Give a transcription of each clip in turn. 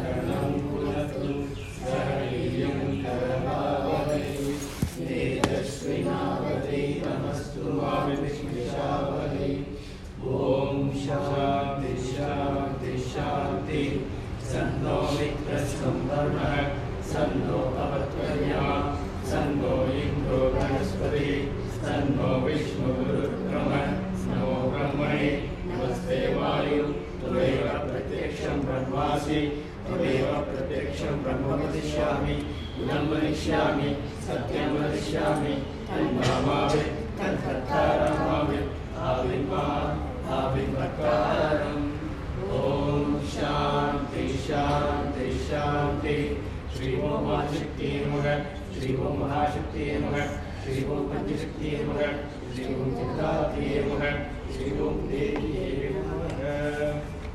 சகலம் புனத்து சகலீயம் கரவாவகை தேஜஸ்வினாவதை நமஸ்து மாவிஷ்மிஷாவகை ஓம் சாந்தி சாந்தி சாந்தி சன்னோ மித்ரசம்பர்ணः சன்னோ பவத்வர்யா சன்னோ இन्द्रो बृहस्पति सन्नो विष्णुरुक्रमः नमो ब्रह्मणे नमस्ते वायु त्वमेव प्रत्यक्षं ब्रह्मासि त्वमेव प्रत्यक्षं ब्रह्म वदिष्यामि इदं वदिष्यामि सत्यं वदिष्यामि तन्मामावि तन्कर्तारमावि आविर्मा आविर्भक्तारम् ॐ शान्ति शान्ति शान्ति श्री ओं महाशक्ति नमः श्री ओं महाशक्ति नमः श्री ओं पंचशक्ति नमः श्री ओं चित्तात्रि नमः श्री ओं देवी नमः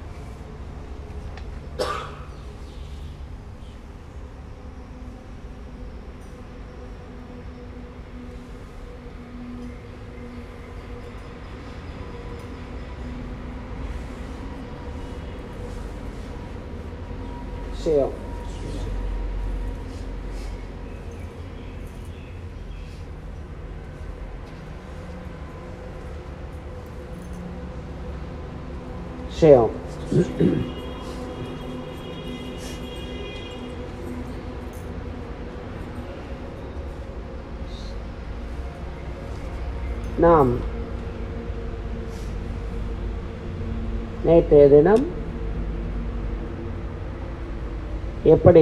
விஷயம் விஷயம் நாம் நேற்றைய தினம் எப்படி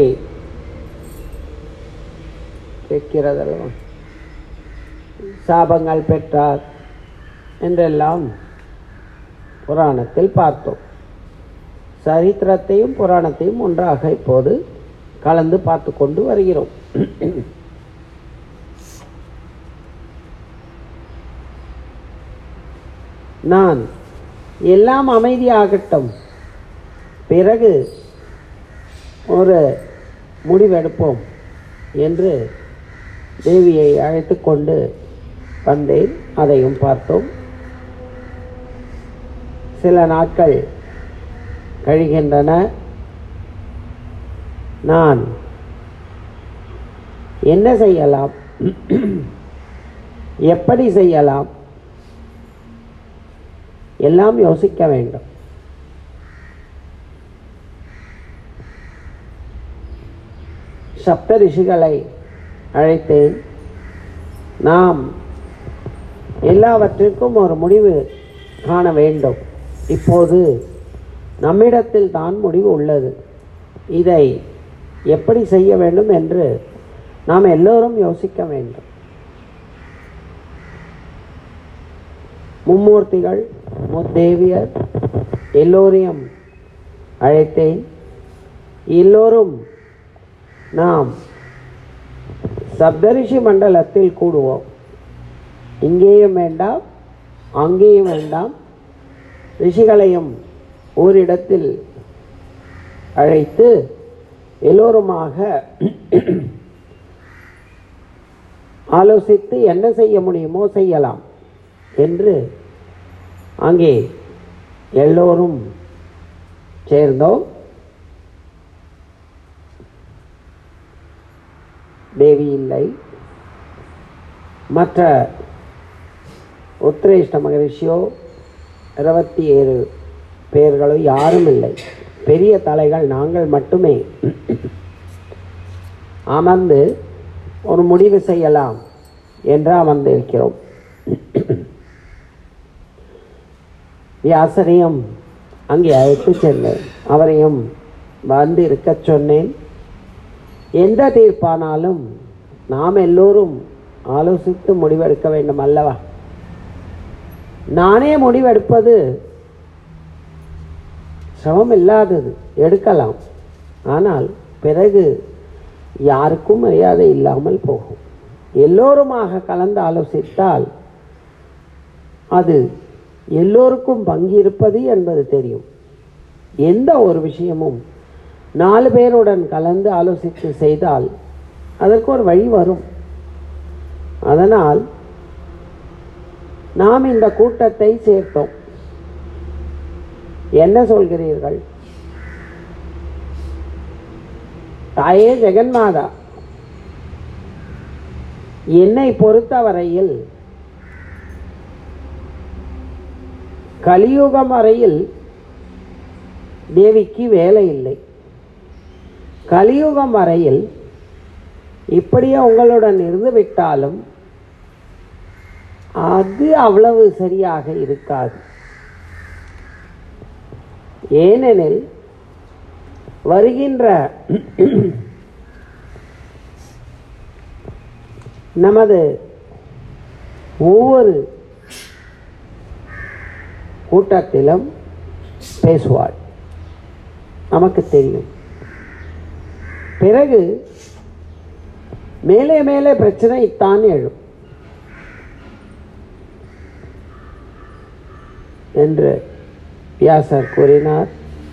இருக்கிறதல்லவா சாபங்கள் பெற்றார் என்றெல்லாம் புராணத்தில் பார்த்தோம் சரித்திரத்தையும் புராணத்தையும் ஒன்றாக இப்போது கலந்து பார்த்து கொண்டு வருகிறோம் நான் எல்லாம் அமைதியாகட்டும் பிறகு ஒரு முடிவெடுப்போம் என்று தேவியை அழைத்து கொண்டு வந்தேன் அதையும் பார்த்தோம் சில நாட்கள் கழிகின்றன நான் என்ன செய்யலாம் எப்படி செய்யலாம் எல்லாம் யோசிக்க வேண்டும் சப்த ரிஷிகளை அழைத்தேன் நாம் எல்லாவற்றிற்கும் ஒரு முடிவு காண வேண்டும் இப்போது நம்மிடத்தில் தான் முடிவு உள்ளது இதை எப்படி செய்ய வேண்டும் என்று நாம் எல்லோரும் யோசிக்க வேண்டும் மும்மூர்த்திகள் முத்தேவியர் எல்லோரையும் அழைத்தேன் எல்லோரும் நாம் சப்தரிஷி மண்டலத்தில் கூடுவோம் இங்கேயும் வேண்டாம் அங்கேயும் வேண்டாம் ரிஷிகளையும் ஓரிடத்தில் அழைத்து எல்லோருமாக ஆலோசித்து என்ன செய்ய முடியுமோ செய்யலாம் என்று அங்கே எல்லோரும் சேர்ந்தோம் தேவி இல்லை மற்ற உத்திரேஷ்ட மகரிஷியோ இருபத்தி ஏழு பேர்களோ யாரும் இல்லை பெரிய தலைகள் நாங்கள் மட்டுமே அமர்ந்து ஒரு முடிவு செய்யலாம் என்று அமர்ந்திருக்கிறோம் வியாசரையும் அங்கே அழைத்து சென்றேன் அவரையும் வந்து இருக்கச் சொன்னேன் எந்த தீர்ப்பானாலும் நாம் எல்லோரும் ஆலோசித்து முடிவெடுக்க வேண்டும் அல்லவா நானே முடிவெடுப்பது சிரமம் இல்லாதது எடுக்கலாம் ஆனால் பிறகு யாருக்கும் மரியாதை இல்லாமல் போகும் எல்லோருமாக கலந்து ஆலோசித்தால் அது எல்லோருக்கும் பங்கு இருப்பது என்பது தெரியும் எந்த ஒரு விஷயமும் நாலு பேருடன் கலந்து ஆலோசித்து செய்தால் அதற்கு ஒரு வழி வரும் அதனால் நாம் இந்த கூட்டத்தை சேர்த்தோம் என்ன சொல்கிறீர்கள் தாயே ஜெகன்மாதா என்னை பொறுத்தவரையில் கலியுகம் வரையில் தேவிக்கு வேலை இல்லை கலியுகம் வரையில் இப்படியே உங்களுடன் இருந்து விட்டாலும் அது அவ்வளவு சரியாக இருக்காது ஏனெனில் வருகின்ற நமது ஒவ்வொரு கூட்டத்திலும் பேசுவாள் நமக்கு தெரியும் பிறகு மேலே மேலே பிரச்சனை தான் எழும் என்று வியாசர் கூறினார்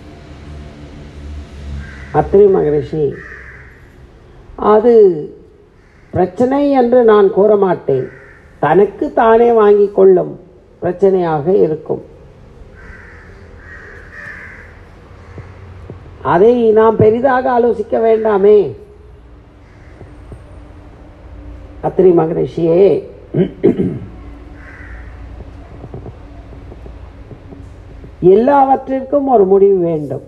அத்ரி மகரிஷி அது பிரச்சனை என்று நான் கூற மாட்டேன் தனக்கு தானே வாங்கிக் கொள்ளும் பிரச்சனையாக இருக்கும் அதை நாம் பெரிதாக ஆலோசிக்க வேண்டாமே அத்திரி மகரிஷியே எல்லாவற்றிற்கும் ஒரு முடிவு வேண்டும்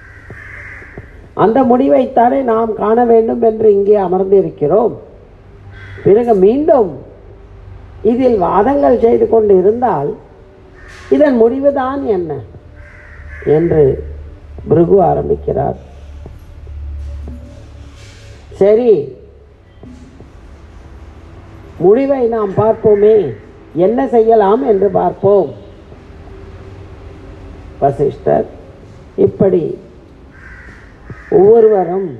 அந்த முடிவைத்தானே நாம் காண வேண்டும் என்று இங்கே அமர்ந்திருக்கிறோம் பிறகு மீண்டும் இதில் வாதங்கள் செய்து கொண்டு இருந்தால் இதன் முடிவுதான் என்ன என்று பிருகு ஆரம்பிக்கிறார் சரி முடிவை நாம் பார்ப்போமே என்ன செய்யலாம் என்று பார்ப்போம் வசிஷ்டர் இப்படி ஒவ்வொருவரும்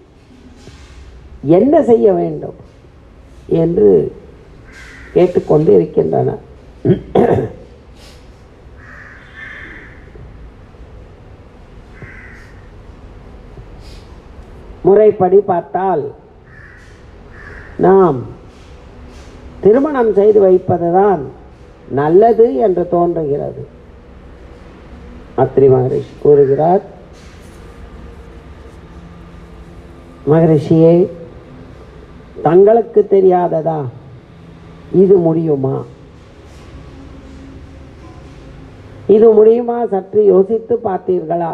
என்ன செய்ய வேண்டும் என்று கேட்டுக்கொண்டு இருக்கின்றனர் முறைப்படி பார்த்தால் நாம் திருமணம் செய்து வைப்பதுதான் நல்லது என்று தோன்றுகிறது அத்ரி மகரிஷி கூறுகிறார் மகரிஷியே தங்களுக்கு தெரியாததா இது முடியுமா இது முடியுமா சற்று யோசித்து பார்த்தீர்களா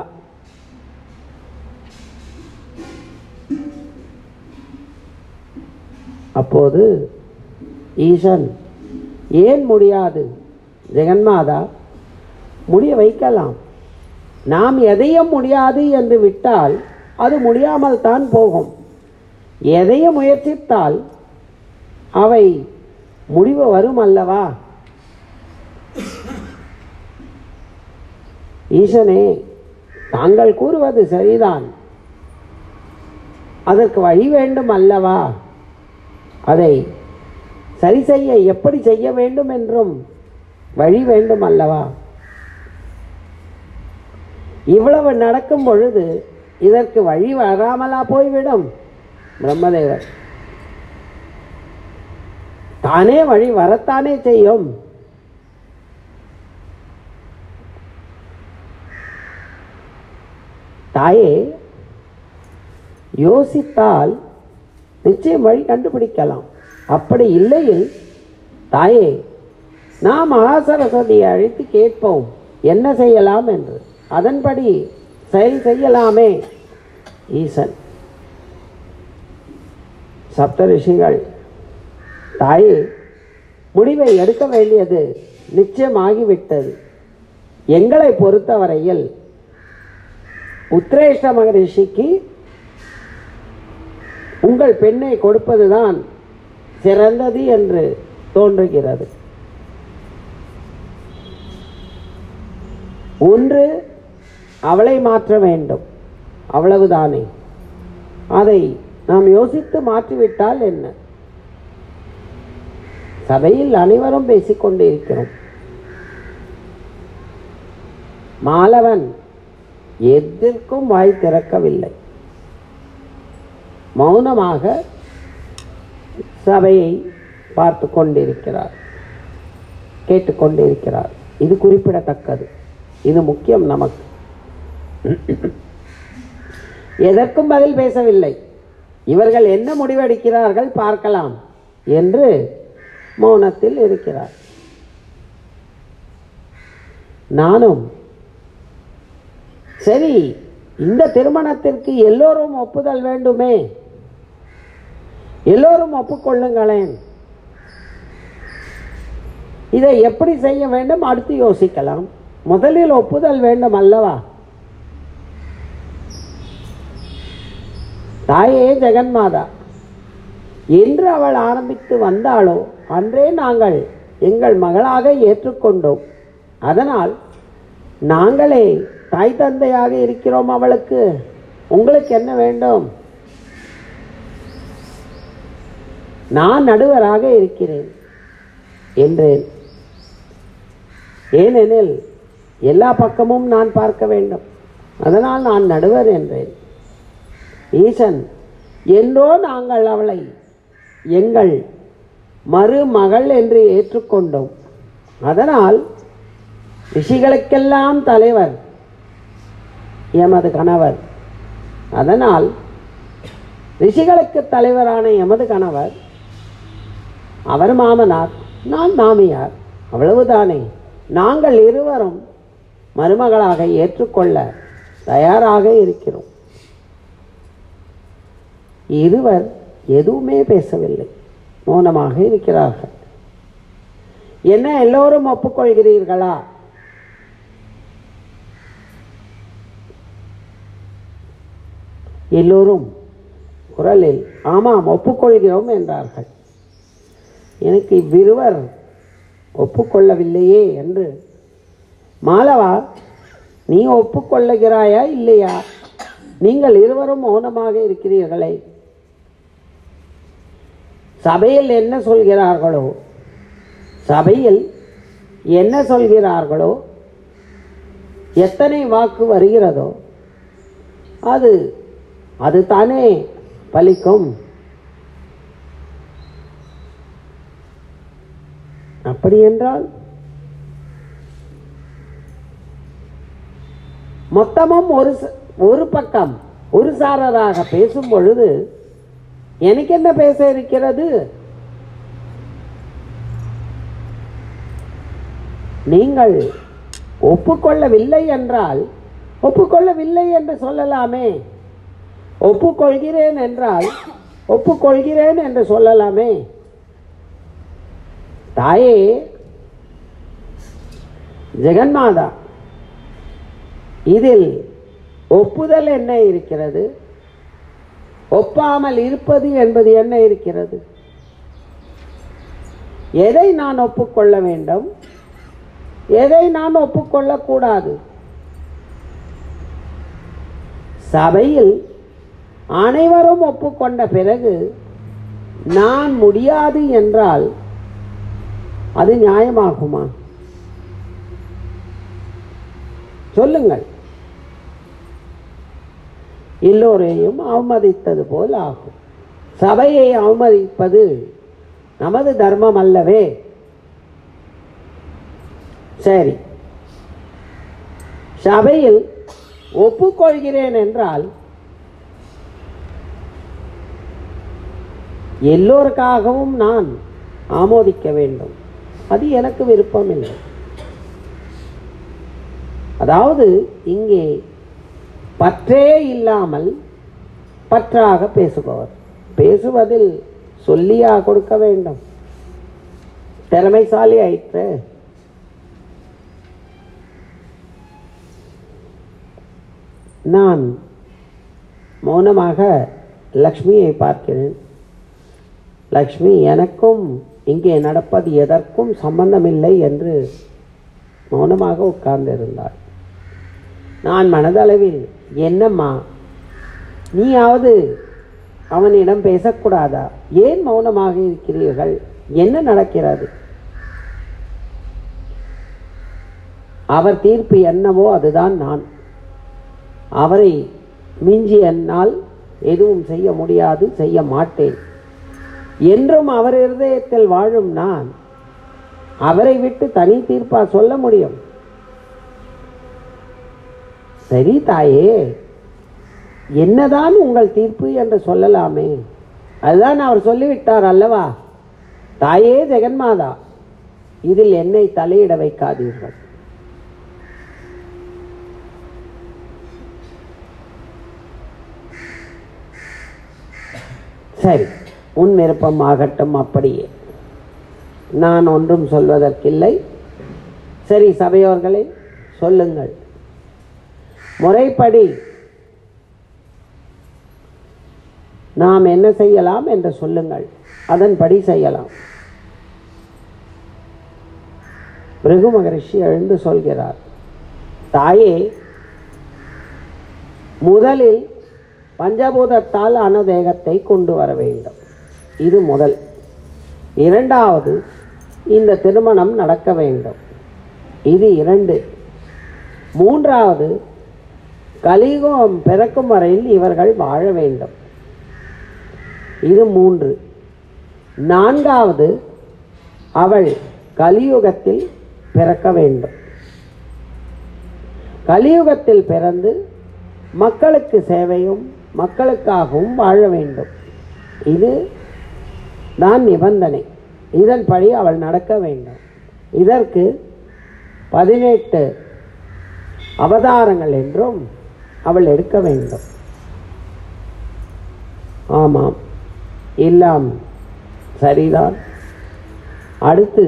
அப்போது ஈசன் ஏன் முடியாது ஜெகன்மாதா முடிய வைக்கலாம் நாம் எதையும் முடியாது என்று விட்டால் அது முடியாமல் தான் போகும் எதையும் முயற்சித்தால் அவை முடிவு வரும் அல்லவா ஈசனே தாங்கள் கூறுவது சரிதான் அதற்கு வழி வேண்டும் அல்லவா அதை சரி செய்ய எப்படி செய்ய வேண்டும் என்றும் வழி வேண்டும் அல்லவா இவ்வளவு நடக்கும் பொழுது இதற்கு வழி வராமலா போய்விடும் பிரம்மதேவர் தானே வழி வரத்தானே செய்யும் தாயே யோசித்தால் நிச்சயம் வழி கண்டுபிடிக்கலாம் அப்படி இல்லையில் தாயே நாம் மகாசரஸ்வதியை அழைத்து கேட்போம் என்ன செய்யலாம் என்று அதன்படி செயல் செய்யலாமே ஈசன் சப்த ரிஷிகள் தாயே முடிவை எடுக்க வேண்டியது நிச்சயமாகிவிட்டது எங்களை பொறுத்தவரையில் உத்ரேஷ்ட மகரிஷிக்கு உங்கள் பெண்ணை கொடுப்பதுதான் சிறந்தது என்று தோன்றுகிறது ஒன்று அவளை மாற்ற வேண்டும் அவ்வளவுதானே அதை நாம் யோசித்து மாற்றிவிட்டால் என்ன சபையில் அனைவரும் பேசிக்கொண்டு இருக்கிறோம் மாலவன் எதற்கும் வாய் திறக்கவில்லை மௌனமாக சபையை பார்த்து கொண்டிருக்கிறார் கேட்டுக்கொண்டிருக்கிறார் இது குறிப்பிடத்தக்கது இது முக்கியம் நமக்கு எதற்கும் பதில் பேசவில்லை இவர்கள் என்ன முடிவெடுக்கிறார்கள் பார்க்கலாம் என்று மௌனத்தில் இருக்கிறார் நானும் சரி இந்த திருமணத்திற்கு எல்லோரும் ஒப்புதல் வேண்டுமே எல்லோரும் ஒப்புக்கொள்ளுங்களேன் இதை எப்படி செய்ய வேண்டும் அடுத்து யோசிக்கலாம் முதலில் ஒப்புதல் வேண்டும் அல்லவா தாயே ஜெகன்மாதா என்று அவள் ஆரம்பித்து வந்தாளோ அன்றே நாங்கள் எங்கள் மகளாக ஏற்றுக்கொண்டோம் அதனால் நாங்களே தாய் தந்தையாக இருக்கிறோம் அவளுக்கு உங்களுக்கு என்ன வேண்டும் நான் நடுவராக இருக்கிறேன் என்றேன் ஏனெனில் எல்லா பக்கமும் நான் பார்க்க வேண்டும் அதனால் நான் நடுவர் என்றேன் ஈசன் என்றோ நாங்கள் அவளை எங்கள் மருமகள் என்று ஏற்றுக்கொண்டோம் அதனால் ரிஷிகளுக்கெல்லாம் தலைவர் எமது கணவர் அதனால் ரிஷிகளுக்கு தலைவரான எமது கணவர் அவர் மாமனார் நான் மாமியார் அவ்வளவுதானே நாங்கள் இருவரும் மருமகளாக ஏற்றுக்கொள்ள தயாராக இருக்கிறோம் இருவர் எதுவுமே பேசவில்லை மௌனமாக இருக்கிறார்கள் என்ன எல்லோரும் ஒப்புக்கொள்கிறீர்களா எல்லோரும் குரலில் ஆமாம் ஒப்புக்கொள்கிறோம் என்றார்கள் எனக்கு இவ்விருவர் ஒப்புக்கொள்ளவில்லையே என்று மாலவா நீ ஒப்புக்கொள்ளுகிறாயா இல்லையா நீங்கள் இருவரும் மௌனமாக இருக்கிறீர்களே சபையில் என்ன சொல்கிறார்களோ சபையில் என்ன சொல்கிறார்களோ எத்தனை வாக்கு வருகிறதோ அது அது தானே பலிக்கும் அப்படி என்றால் மொத்தமும் ஒரு ச- ஒரு பக்கம் ஒரு சாரராக பேசும் பொழுது எனக்கு என்ன பேச இருக்கிறது நீங்கள் ஒப்புக்கொள்ளவில்லை என்றால் ஒப்புக்கொள்ளவில்லை என்று சொல்லலாமே ஒப்புக்கொள்கிறேன் என்றால் ஒப்புக்கொள்கிறேன் என்று சொல்லலாமே தாயே ஜெகன்மாதா இதில் ஒப்புதல் என்ன இருக்கிறது ஒப்பாமல் இருப்பது என்பது என்ன இருக்கிறது எதை நான் ஒப்புக்கொள்ள வேண்டும் எதை நான் ஒப்புக்கொள்ளக்கூடாது சபையில் அனைவரும் ஒப்புக்கொண்ட பிறகு நான் முடியாது என்றால் அது நியாயமாகுமா சொல்லுங்கள் எல்லோரையும் அவமதித்தது போல் ஆகும் சபையை அவமதிப்பது நமது தர்மம் அல்லவே சரி சபையில் ஒப்புக்கொள்கிறேன் என்றால் எல்லோருக்காகவும் நான் ஆமோதிக்க வேண்டும் அது எனக்கு விருப்பமில்லை அதாவது இங்கே பற்றே இல்லாமல் பற்றாக பேசுபவர் பேசுவதில் சொல்லியா கொடுக்க வேண்டும் திறமைசாலி ஆயிற்று நான் மௌனமாக லக்ஷ்மியை பார்க்கிறேன் லக்ஷ்மி எனக்கும் இங்கே நடப்பது எதற்கும் சம்பந்தமில்லை என்று மௌனமாக உட்கார்ந்திருந்தாள் நான் மனதளவில் என்னம்மா நீயாவது அவனிடம் பேசக்கூடாதா ஏன் மௌனமாக இருக்கிறீர்கள் என்ன நடக்கிறது அவர் தீர்ப்பு என்னவோ அதுதான் நான் அவரை மிஞ்சி என்னால் எதுவும் செய்ய முடியாது செய்ய மாட்டேன் என்றும் அவர் இருதயத்தில் வாழும் நான் அவரை விட்டு தனி தீர்ப்பா சொல்ல முடியும் சரி தாயே என்னதான் உங்கள் தீர்ப்பு என்று சொல்லலாமே அதுதான் அவர் சொல்லிவிட்டார் அல்லவா தாயே ஜெகன்மாதா இதில் என்னை தலையிட வைக்காதீர்கள் சரி உன் விருப்பம் ஆகட்டும் அப்படியே நான் ஒன்றும் சொல்வதற்கில்லை சரி சபையோர்களே சொல்லுங்கள் முறைப்படி நாம் என்ன செய்யலாம் என்று சொல்லுங்கள் அதன்படி செய்யலாம் பிருகு மகரிஷி எழுந்து சொல்கிறார் தாயே முதலில் பஞ்சபூதத்தால் அனுதேகத்தை கொண்டு வர வேண்டும் இது முதல் இரண்டாவது இந்த திருமணம் நடக்க வேண்டும் இது இரண்டு மூன்றாவது கலியுகம் பிறக்கும் வரையில் இவர்கள் வாழ வேண்டும் இது மூன்று நான்காவது அவள் கலியுகத்தில் பிறக்க வேண்டும் கலியுகத்தில் பிறந்து மக்களுக்கு சேவையும் மக்களுக்காகவும் வாழ வேண்டும் இது தான் நிபந்தனை இதன்படி அவள் நடக்க வேண்டும் இதற்கு பதினெட்டு அவதாரங்கள் என்றும் அவள் எடுக்க வேண்டும் ஆமாம் எல்லாம் சரிதான் அடுத்து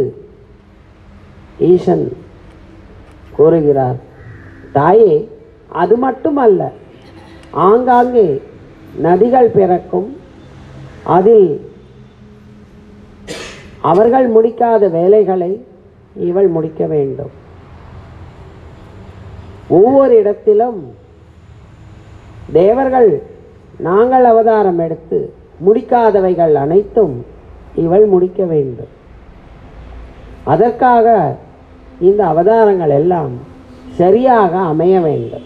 ஈசன் கூறுகிறார் தாயே அது மட்டுமல்ல ஆங்காங்கே நதிகள் பிறக்கும் அதில் அவர்கள் முடிக்காத வேலைகளை இவள் முடிக்க வேண்டும் ஒவ்வொரு இடத்திலும் தேவர்கள் நாங்கள் அவதாரம் எடுத்து முடிக்காதவைகள் அனைத்தும் இவள் முடிக்க வேண்டும் அதற்காக இந்த அவதாரங்கள் எல்லாம் சரியாக அமைய வேண்டும்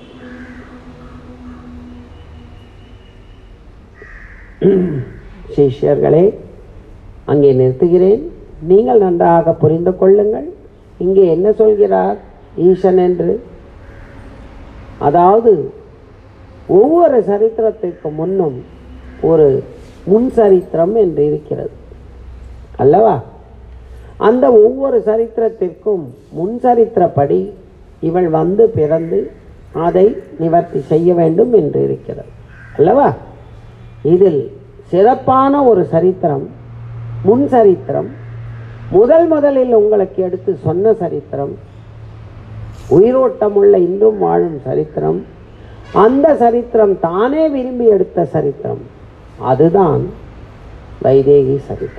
சிஷ்யர்களே அங்கே நிறுத்துகிறேன் நீங்கள் நன்றாக புரிந்து கொள்ளுங்கள் இங்கே என்ன சொல்கிறார் ஈசன் என்று அதாவது ஒவ்வொரு சரித்திரத்திற்கு முன்னும் ஒரு முன் சரித்திரம் என்று இருக்கிறது அல்லவா அந்த ஒவ்வொரு சரித்திரத்திற்கும் முன் சரித்திரப்படி இவள் வந்து பிறந்து அதை நிவர்த்தி செய்ய வேண்டும் என்று இருக்கிறது அல்லவா இதில் சிறப்பான ஒரு சரித்திரம் முன் சரித்திரம் முதல் முதலில் உங்களுக்கு எடுத்து சொன்ன சரித்திரம் உயிரோட்டமுள்ள இன்றும் வாழும் சரித்திரம் அந்த சரித்திரம் தானே விரும்பி எடுத்த சரித்திரம் அதுதான் வைதேகி சரித்திரம்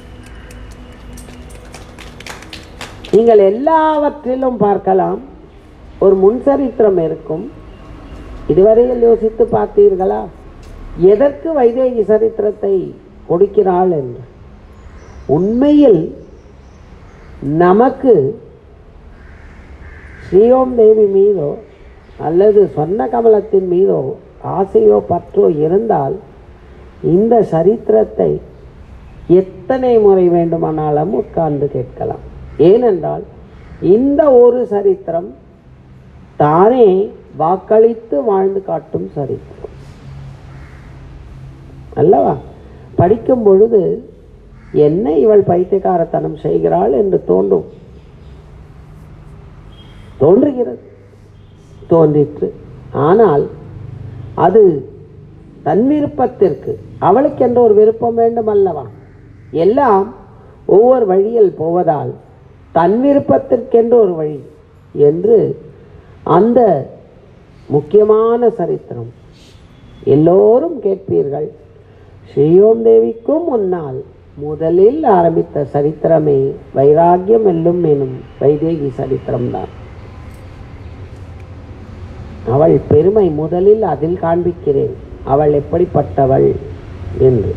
நீங்கள் எல்லாவற்றிலும் பார்க்கலாம் ஒரு முன் சரித்திரம் இருக்கும் இதுவரையில் யோசித்து பார்த்தீர்களா எதற்கு வைதேகி சரித்திரத்தை கொடுக்கிறாள் என்று உண்மையில் நமக்கு ஸ்ரீயோம் தேவி மீதோ அல்லது சொன்ன கமலத்தின் மீதோ ஆசையோ பற்றோ இருந்தால் இந்த சரித்திரத்தை எத்தனை முறை வேண்டுமானாலும் உட்கார்ந்து கேட்கலாம் ஏனென்றால் இந்த ஒரு சரித்திரம் தானே வாக்களித்து வாழ்ந்து காட்டும் சரித்திரம் அல்லவா படிக்கும் பொழுது என்ன இவள் பைத்தியக்காரத்தனம் செய்கிறாள் என்று தோன்றும் தோன்றுகிறது தோன்றிற்று ஆனால் அது தன் விருப்பத்திற்கு அவளுக்கென்று ஒரு விருப்பம் வேண்டும் அல்லவா எல்லாம் ஒவ்வொரு வழியில் போவதால் தன் விருப்பத்திற்கென்று ஒரு வழி என்று அந்த முக்கியமான சரித்திரம் எல்லோரும் கேட்பீர்கள் ஸ்ரீயோம் தேவிக்கும் முன்னால் முதலில் ஆரம்பித்த சரித்திரமே வைராக்கியம் வெல்லும் எனும் வைதேகி சரித்திரம்தான் அவள் பெருமை முதலில் அதில் காண்பிக்கிறேன் அவள் எப்படிப்பட்டவள் என்று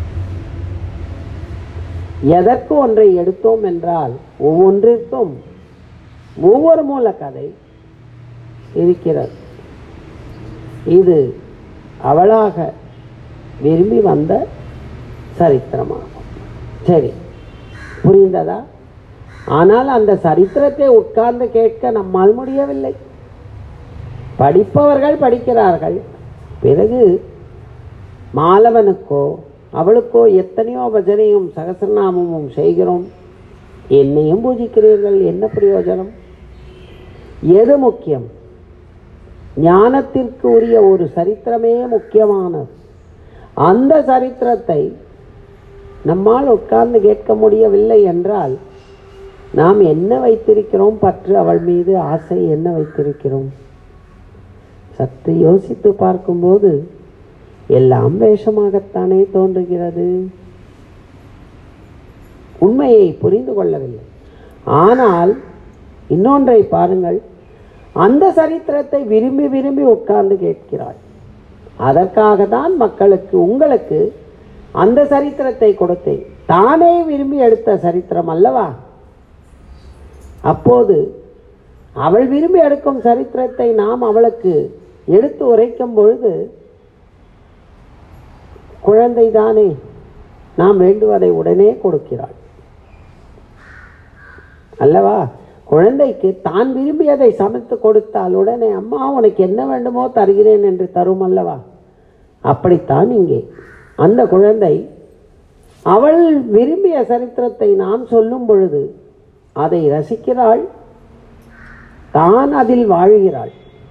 எதற்கு ஒன்றை எடுத்தோம் என்றால் ஒவ்வொன்றிற்கும் ஒவ்வொரு மூல கதை இருக்கிறது இது அவளாக விரும்பி வந்த சரித்திரமாகும் சரி புரிந்ததா ஆனால் அந்த சரித்திரத்தை உட்கார்ந்து கேட்க நம்மால் முடியவில்லை படிப்பவர்கள் படிக்கிறார்கள் பிறகு மாலவனுக்கோ அவளுக்கோ எத்தனையோ பஜனையும் சகசிரநாமமும் செய்கிறோம் என்னையும் பூஜிக்கிறீர்கள் என்ன பிரயோஜனம் எது முக்கியம் ஞானத்திற்கு உரிய ஒரு சரித்திரமே முக்கியமானது அந்த சரித்திரத்தை நம்மால் உட்கார்ந்து கேட்க முடியவில்லை என்றால் நாம் என்ன வைத்திருக்கிறோம் பற்று அவள் மீது ஆசை என்ன வைத்திருக்கிறோம் சற்று யோசித்து பார்க்கும்போது எல்லாம் வேஷமாகத்தானே தோன்றுகிறது உண்மையை புரிந்து கொள்ளவில்லை ஆனால் இன்னொன்றை பாருங்கள் அந்த சரித்திரத்தை விரும்பி விரும்பி உட்கார்ந்து கேட்கிறாள் அதற்காக தான் மக்களுக்கு உங்களுக்கு அந்த சரித்திரத்தை கொடுத்தேன் தானே விரும்பி எடுத்த சரித்திரம் அல்லவா அப்போது அவள் விரும்பி எடுக்கும் சரித்திரத்தை நாம் அவளுக்கு எடுத்து உரைக்கும் பொழுது குழந்தைதானே நாம் வேண்டுவதை உடனே கொடுக்கிறாள் அல்லவா குழந்தைக்கு தான் விரும்பியதை சமைத்து கொடுத்தால் உடனே அம்மா உனக்கு என்ன வேண்டுமோ தருகிறேன் என்று தரும் அல்லவா அப்படித்தான் இங்கே அந்த குழந்தை அவள் விரும்பிய சரித்திரத்தை நாம் சொல்லும் பொழுது அதை ரசிக்கிறாள் தான் அதில் வாழ்கிறாள்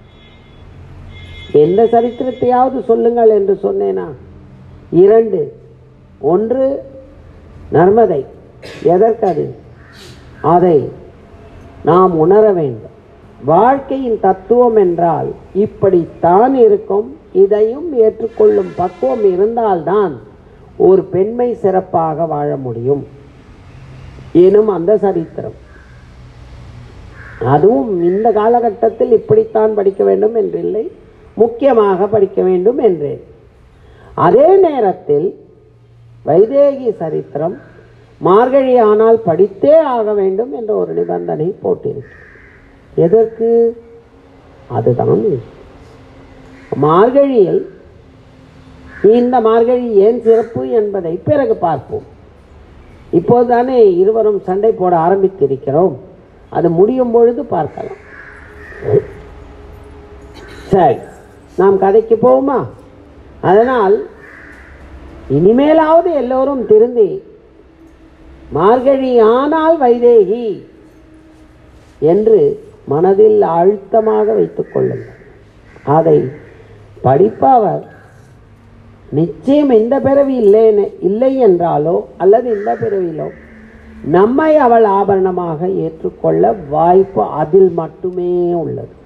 எந்த சரித்திரத்தையாவது சொல்லுங்கள் என்று சொன்னேனா இரண்டு ஒன்று நர்மதை எதற்கது அதை நாம் உணர வேண்டும் வாழ்க்கையின் தத்துவம் என்றால் இப்படித்தான் இருக்கும் இதையும் ஏற்றுக்கொள்ளும் பக்குவம் இருந்தால்தான் ஒரு பெண்மை சிறப்பாக வாழ முடியும் எனும் அந்த சரித்திரம் அதுவும் இந்த காலகட்டத்தில் இப்படித்தான் படிக்க வேண்டும் என்றில்லை முக்கியமாக படிக்க வேண்டும் என்றேன் அதே நேரத்தில் வைதேகி சரித்திரம் மார்கழி ஆனால் படித்தே ஆக வேண்டும் என்ற ஒரு நிபந்தனை போட்டிருக்கு எதற்கு அதுதான் மார்கழியில் இந்த மார்கழி ஏன் சிறப்பு என்பதை பிறகு பார்ப்போம் இப்போதுதானே இருவரும் சண்டை போட ஆரம்பித்திருக்கிறோம் அது முடியும் பொழுது பார்க்கலாம் சரி நாம் கதைக்கு போவோமா அதனால் இனிமேலாவது எல்லோரும் திருந்தி மார்கழி ஆனால் வைதேகி என்று மனதில் அழுத்தமாக வைத்துக் கொள்ளுங்கள் அதை படிப்பவர் நிச்சயம் இந்த பிறவி இல்லை இல்லை என்றாலோ அல்லது இந்த பிறவியிலோ நம்மை அவள் ஆபரணமாக ஏற்றுக்கொள்ள வாய்ப்பு அதில் மட்டுமே உள்ளது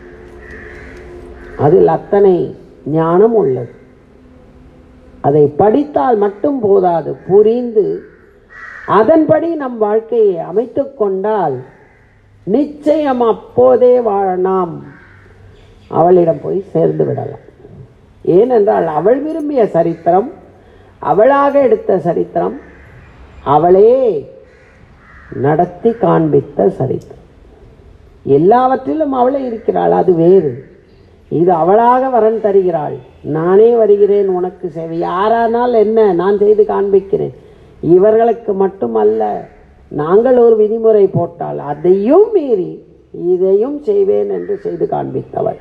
அதில் அத்தனை ஞானம் உள்ளது அதை படித்தால் மட்டும் போதாது புரிந்து அதன்படி நம் வாழ்க்கையை அமைத்து கொண்டால் நிச்சயம் அப்போதே வாழ நாம் அவளிடம் போய் சேர்ந்து விடலாம் ஏனென்றால் அவள் விரும்பிய சரித்திரம் அவளாக எடுத்த சரித்திரம் அவளே நடத்தி காண்பித்த சரித்திரம் எல்லாவற்றிலும் அவளே இருக்கிறாள் அது வேறு இது அவளாக வரன் தருகிறாள் நானே வருகிறேன் உனக்கு சேவை யாரானால் என்ன நான் செய்து காண்பிக்கிறேன் இவர்களுக்கு மட்டுமல்ல நாங்கள் ஒரு விதிமுறை போட்டால் அதையும் மீறி இதையும் செய்வேன் என்று செய்து காண்பித்தவள்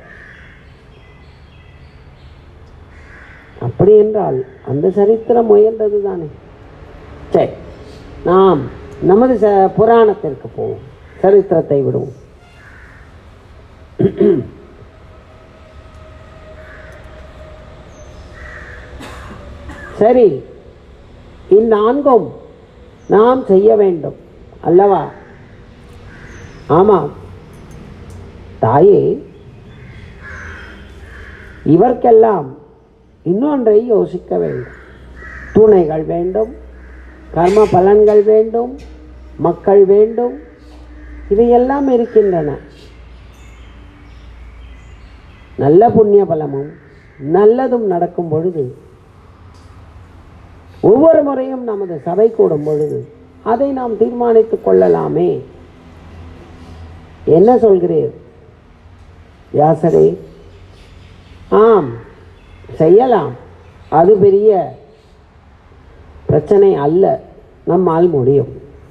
அப்படி என்றால் அந்த சரித்திரம் உயர்ந்தது தானே சரி நாம் நமது ச புராணத்திற்கு போவோம் சரித்திரத்தை விடுவோம் சரி இந்நான்கும் நாம் செய்ய வேண்டும் அல்லவா ஆமாம் தாயே இவர்க்கெல்லாம் இன்னொன்றை யோசிக்க வேண்டும் துணைகள் வேண்டும் கர்ம பலன்கள் வேண்டும் மக்கள் வேண்டும் இவையெல்லாம் இருக்கின்றன நல்ல புண்ணிய பலமும் நல்லதும் நடக்கும் பொழுது ஒவ்வொரு முறையும் நமது சபை கூடும் பொழுது அதை நாம் தீர்மானித்துக் கொள்ளலாமே என்ன சொல்கிறீர் வியாசரே ஆம் செய்யலாம் அது பெரிய பிரச்சனை அல்ல நம்மால் முடியும்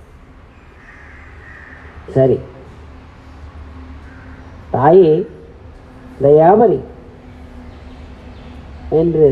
சரி தாயே தயாபரி என்று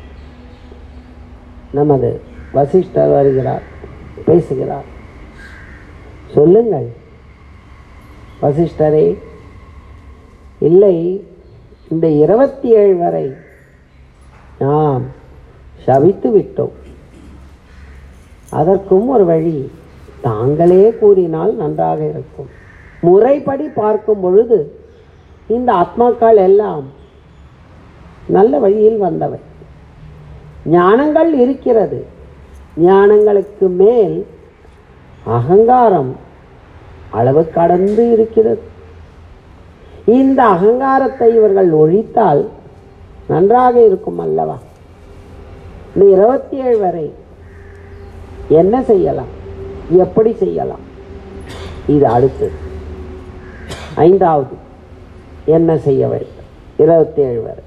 நமது வசிஷ்டர் வருகிறார் பேசுகிறார் சொல்லுங்கள் வசிஷ்டரே இல்லை இந்த இருபத்தி ஏழு வரை நாம் சபித்து விட்டோம் அதற்கும் ஒரு வழி தாங்களே கூறினால் நன்றாக இருக்கும் முறைப்படி பார்க்கும் பொழுது இந்த ஆத்மாக்கள் எல்லாம் நல்ல வழியில் வந்தவை ஞானங்கள் இருக்கிறது ஞானங்களுக்கு மேல் அகங்காரம் அளவு கடந்து இருக்கிறது இந்த அகங்காரத்தை இவர்கள் ஒழித்தால் நன்றாக இருக்கும் அல்லவா இந்த இருபத்தி ஏழு வரை என்ன செய்யலாம் எப்படி செய்யலாம் இது அடுத்தது ஐந்தாவது என்ன செய்ய வேண்டும் இருபத்தி ஏழு வரை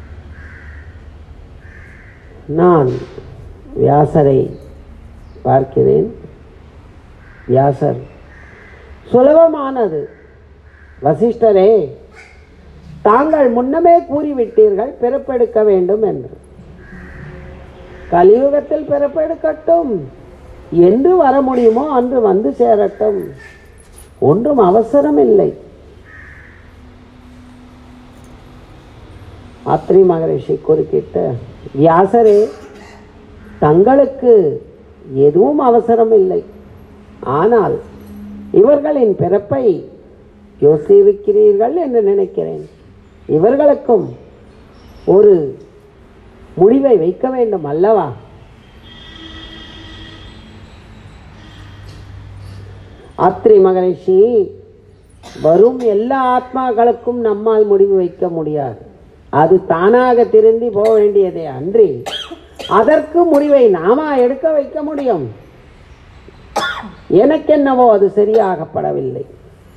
நான் வியாசரை பார்க்கிறேன் வியாசர் சுலபமானது வசிஷ்டரே தாங்கள் முன்னமே கூறிவிட்டீர்கள் பிறப்பெடுக்க வேண்டும் என்று கலியுகத்தில் பிறப்பெடுக்கட்டும் என்று வர முடியுமோ அன்று வந்து சேரட்டும் ஒன்றும் அவசரம் இல்லை அத்ரி மகரிஷி குறுக்கிட்டு வியாசரே தங்களுக்கு எதுவும் அவசரம் இல்லை ஆனால் இவர்களின் பிறப்பை யோசித்திருக்கிறீர்கள் என்று நினைக்கிறேன் இவர்களுக்கும் ஒரு முடிவை வைக்க வேண்டும் அல்லவா அத்ரி மகரிஷி வரும் எல்லா ஆத்மாக்களுக்கும் நம்மால் முடிவு வைக்க முடியாது அது தானாக திரும்பி போக வேண்டியதே அன்றி அதற்கு முடிவை நாம எடுக்க வைக்க முடியும் எனக்கென்னவோ அது சரியாகப்படவில்லை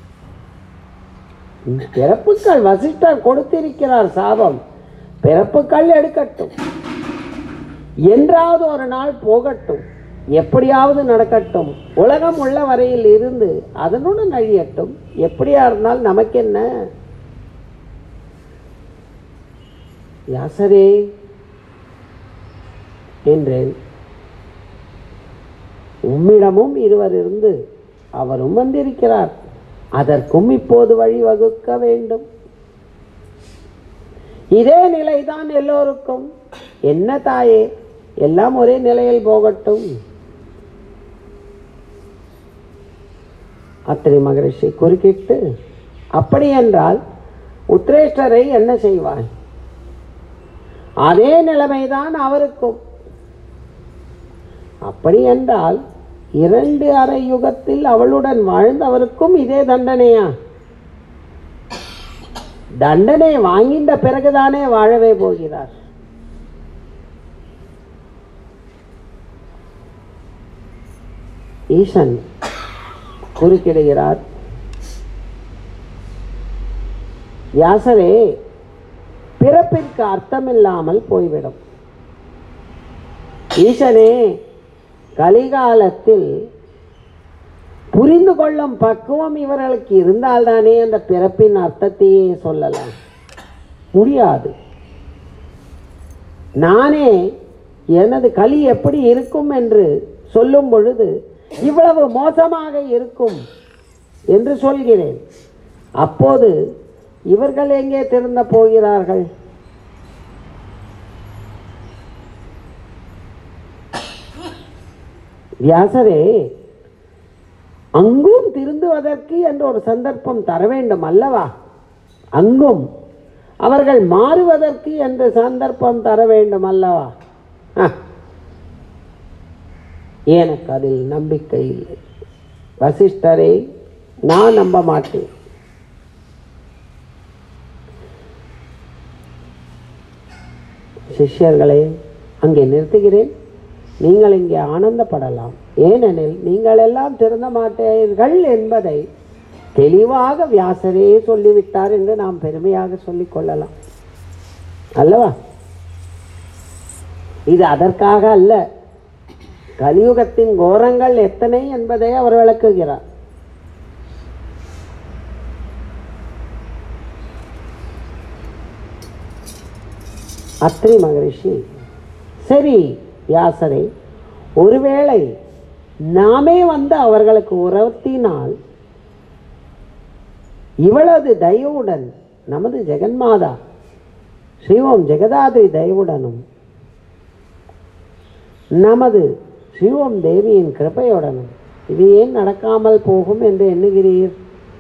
பிறப்புக்கள் வசிஷ்டர் கொடுத்திருக்கிறார் சாபம் பிறப்புக்கள் எடுக்கட்டும் என்றாவது ஒரு நாள் போகட்டும் எப்படியாவது நடக்கட்டும் உலகம் உள்ள வரையில் இருந்து அதனுடன் அழியட்டும் எப்படியா இருந்தால் நமக்கென்ன யாசரே என்றேன் உம்மிடமும் இருவர் இருந்து அவரும் வந்திருக்கிறார் அதற்கும் இப்போது வழிவகுக்க வேண்டும் இதே நிலைதான் எல்லோருக்கும் என்ன தாயே எல்லாம் ஒரே நிலையில் போகட்டும் அத்திரி மகரிஷி குறுக்கிட்டு அப்படி என்றால் உத்ரேஷ்டரை என்ன செய்வாய் அதே நிலைமைதான் அவருக்கும் அப்படி என்றால் இரண்டு அரை யுகத்தில் அவளுடன் வாழ்ந்தவருக்கும் இதே தண்டனையா தண்டனை வாங்கின்ற பிறகுதானே வாழவே போகிறார் ஈசன் குறுக்கிடுகிறார் வியாசரே பிறப்பிற்கு அர்த்தமில்லாமல் போய்விடும் ஈசனே கலிகாலத்தில் புரிந்து கொள்ளும் பக்குவம் இவர்களுக்கு இருந்தால்தானே அந்த பிறப்பின் அர்த்தத்தையே சொல்லலாம் முடியாது நானே எனது களி எப்படி இருக்கும் என்று சொல்லும் பொழுது இவ்வளவு மோசமாக இருக்கும் என்று சொல்கிறேன் அப்போது இவர்கள் எங்கே திருந்த போகிறார்கள் வியாசரே அங்கும் திருந்துவதற்கு என்ற ஒரு சந்தர்ப்பம் தர வேண்டும் அல்லவா அங்கும் அவர்கள் மாறுவதற்கு என்ற சந்தர்ப்பம் தர வேண்டும் அல்லவா ஆ. எனக்கு அதில் நம்பிக்கை இல்லை வசிஷ்டரை நான் நம்ப மாட்டேன் சிஷ்யர்களே அங்கே நிறுத்துகிறேன் நீங்கள் இங்கே ஆனந்தப்படலாம் ஏனெனில் நீங்கள் எல்லாம் திருந்த மாட்டீர்கள் என்பதை தெளிவாக வியாசரே சொல்லிவிட்டார் என்று நாம் பெருமையாக சொல்லிக் கொள்ளலாம் அல்லவா இது அதற்காக அல்ல கலியுகத்தின் கோரங்கள் எத்தனை என்பதை அவர் விளக்குகிறார் அத்ரி மகரிஷி சரி வியாசரே ஒருவேளை நாமே வந்து அவர்களுக்கு உரத்தினால் இவளது தயவுடன் நமது ஜெகன்மாதா ஸ்ரீஓம் ஜெகதாதிரி தயவுடனும் நமது ஸ்ரீஓம் தேவியின் கிருபையுடனும் இது ஏன் நடக்காமல் போகும் என்று எண்ணுகிறீர்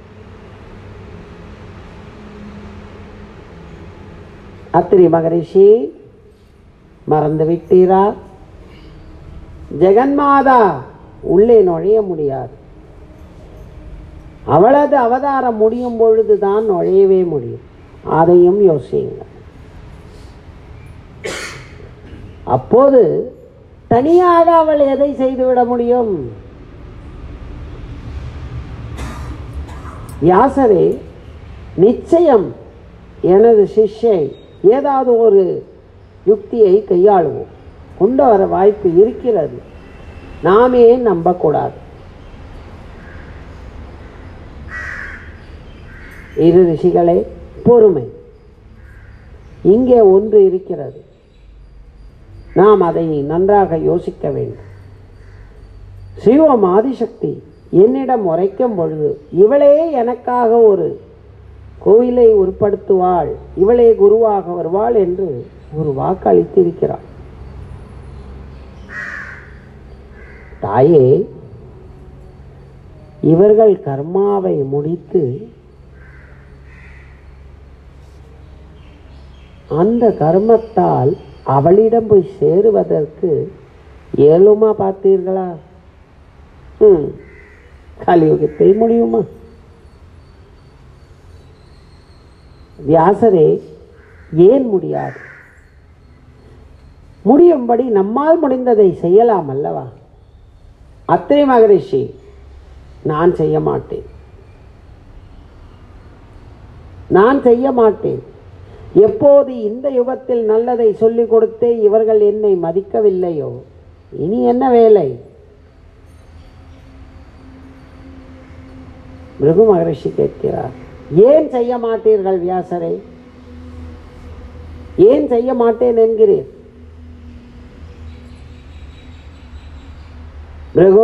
அத்திரி மகரிஷி மறந்து விட்டீரா ஜெகன்மாதா உள்ளே நுழைய முடியாது அவளது அவதாரம் முடியும் பொழுதுதான் நுழையவே முடியும் அதையும் யோசியுங்கள் அப்போது தனியாக அவள் எதை செய்துவிட முடியும் வியாசரே நிச்சயம் எனது சிஷ்யை ஏதாவது ஒரு யுக்தியை கையாளுவோம் கொண்டு வர வாய்ப்பு இருக்கிறது நாமே நம்பக்கூடாது இரு ரிஷிகளே பொறுமை இங்கே ஒன்று இருக்கிறது நாம் அதை நன்றாக யோசிக்க வேண்டும் சிவம் ஆதிசக்தி என்னிடம் உரைக்கும் பொழுது இவளே எனக்காக ஒரு கோயிலை உருப்படுத்துவாள் இவளே குருவாக வருவாள் என்று ஒரு வாக்களித்திருக்கிறாள் தாயே இவர்கள் கர்மாவை முடித்து அந்த கர்மத்தால் அவளிடம் போய் சேருவதற்கு இயலுமா பார்த்தீர்களா ம் கலியுகத்தில் முடியுமா வியாசரே ஏன் முடியாது முடியும்படி நம்மால் முடிந்ததை செய்யலாம் அல்லவா அத்திரை மகரிஷி நான் செய்ய மாட்டேன் நான் செய்ய மாட்டேன் எப்போது இந்த யுகத்தில் நல்லதை சொல்லிக் கொடுத்தே இவர்கள் என்னை மதிக்கவில்லையோ இனி என்ன வேலை பிருகு மகரிஷி கேட்கிறார் ஏன் செய்ய மாட்டீர்கள் வியாசரே ஏன் செய்ய மாட்டேன் என்கிறீர் பிருகு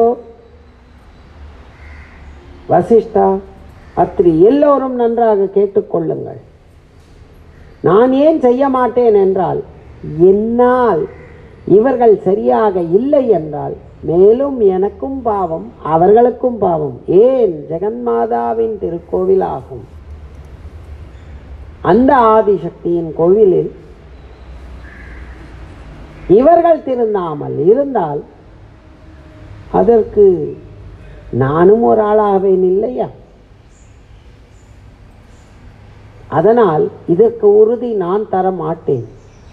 வசிஷ்டா அத்ரி எல்லோரும் நன்றாக கேட்டுக்கொள்ளுங்கள் நான் ஏன் செய்ய மாட்டேன் என்றால் என்னால் இவர்கள் சரியாக இல்லை என்றால் மேலும் எனக்கும் பாவம் அவர்களுக்கும் பாவம் ஏன் ஜெகன்மாதாவின் திருக்கோவில் ஆகும் அந்த ஆதிசக்தியின் கோவிலில் இவர்கள் திருந்தாமல் இருந்தால் அதற்கு நானும் ஒரு ஆளாவேன் இல்லையா அதனால் இதற்கு உறுதி நான் தர மாட்டேன்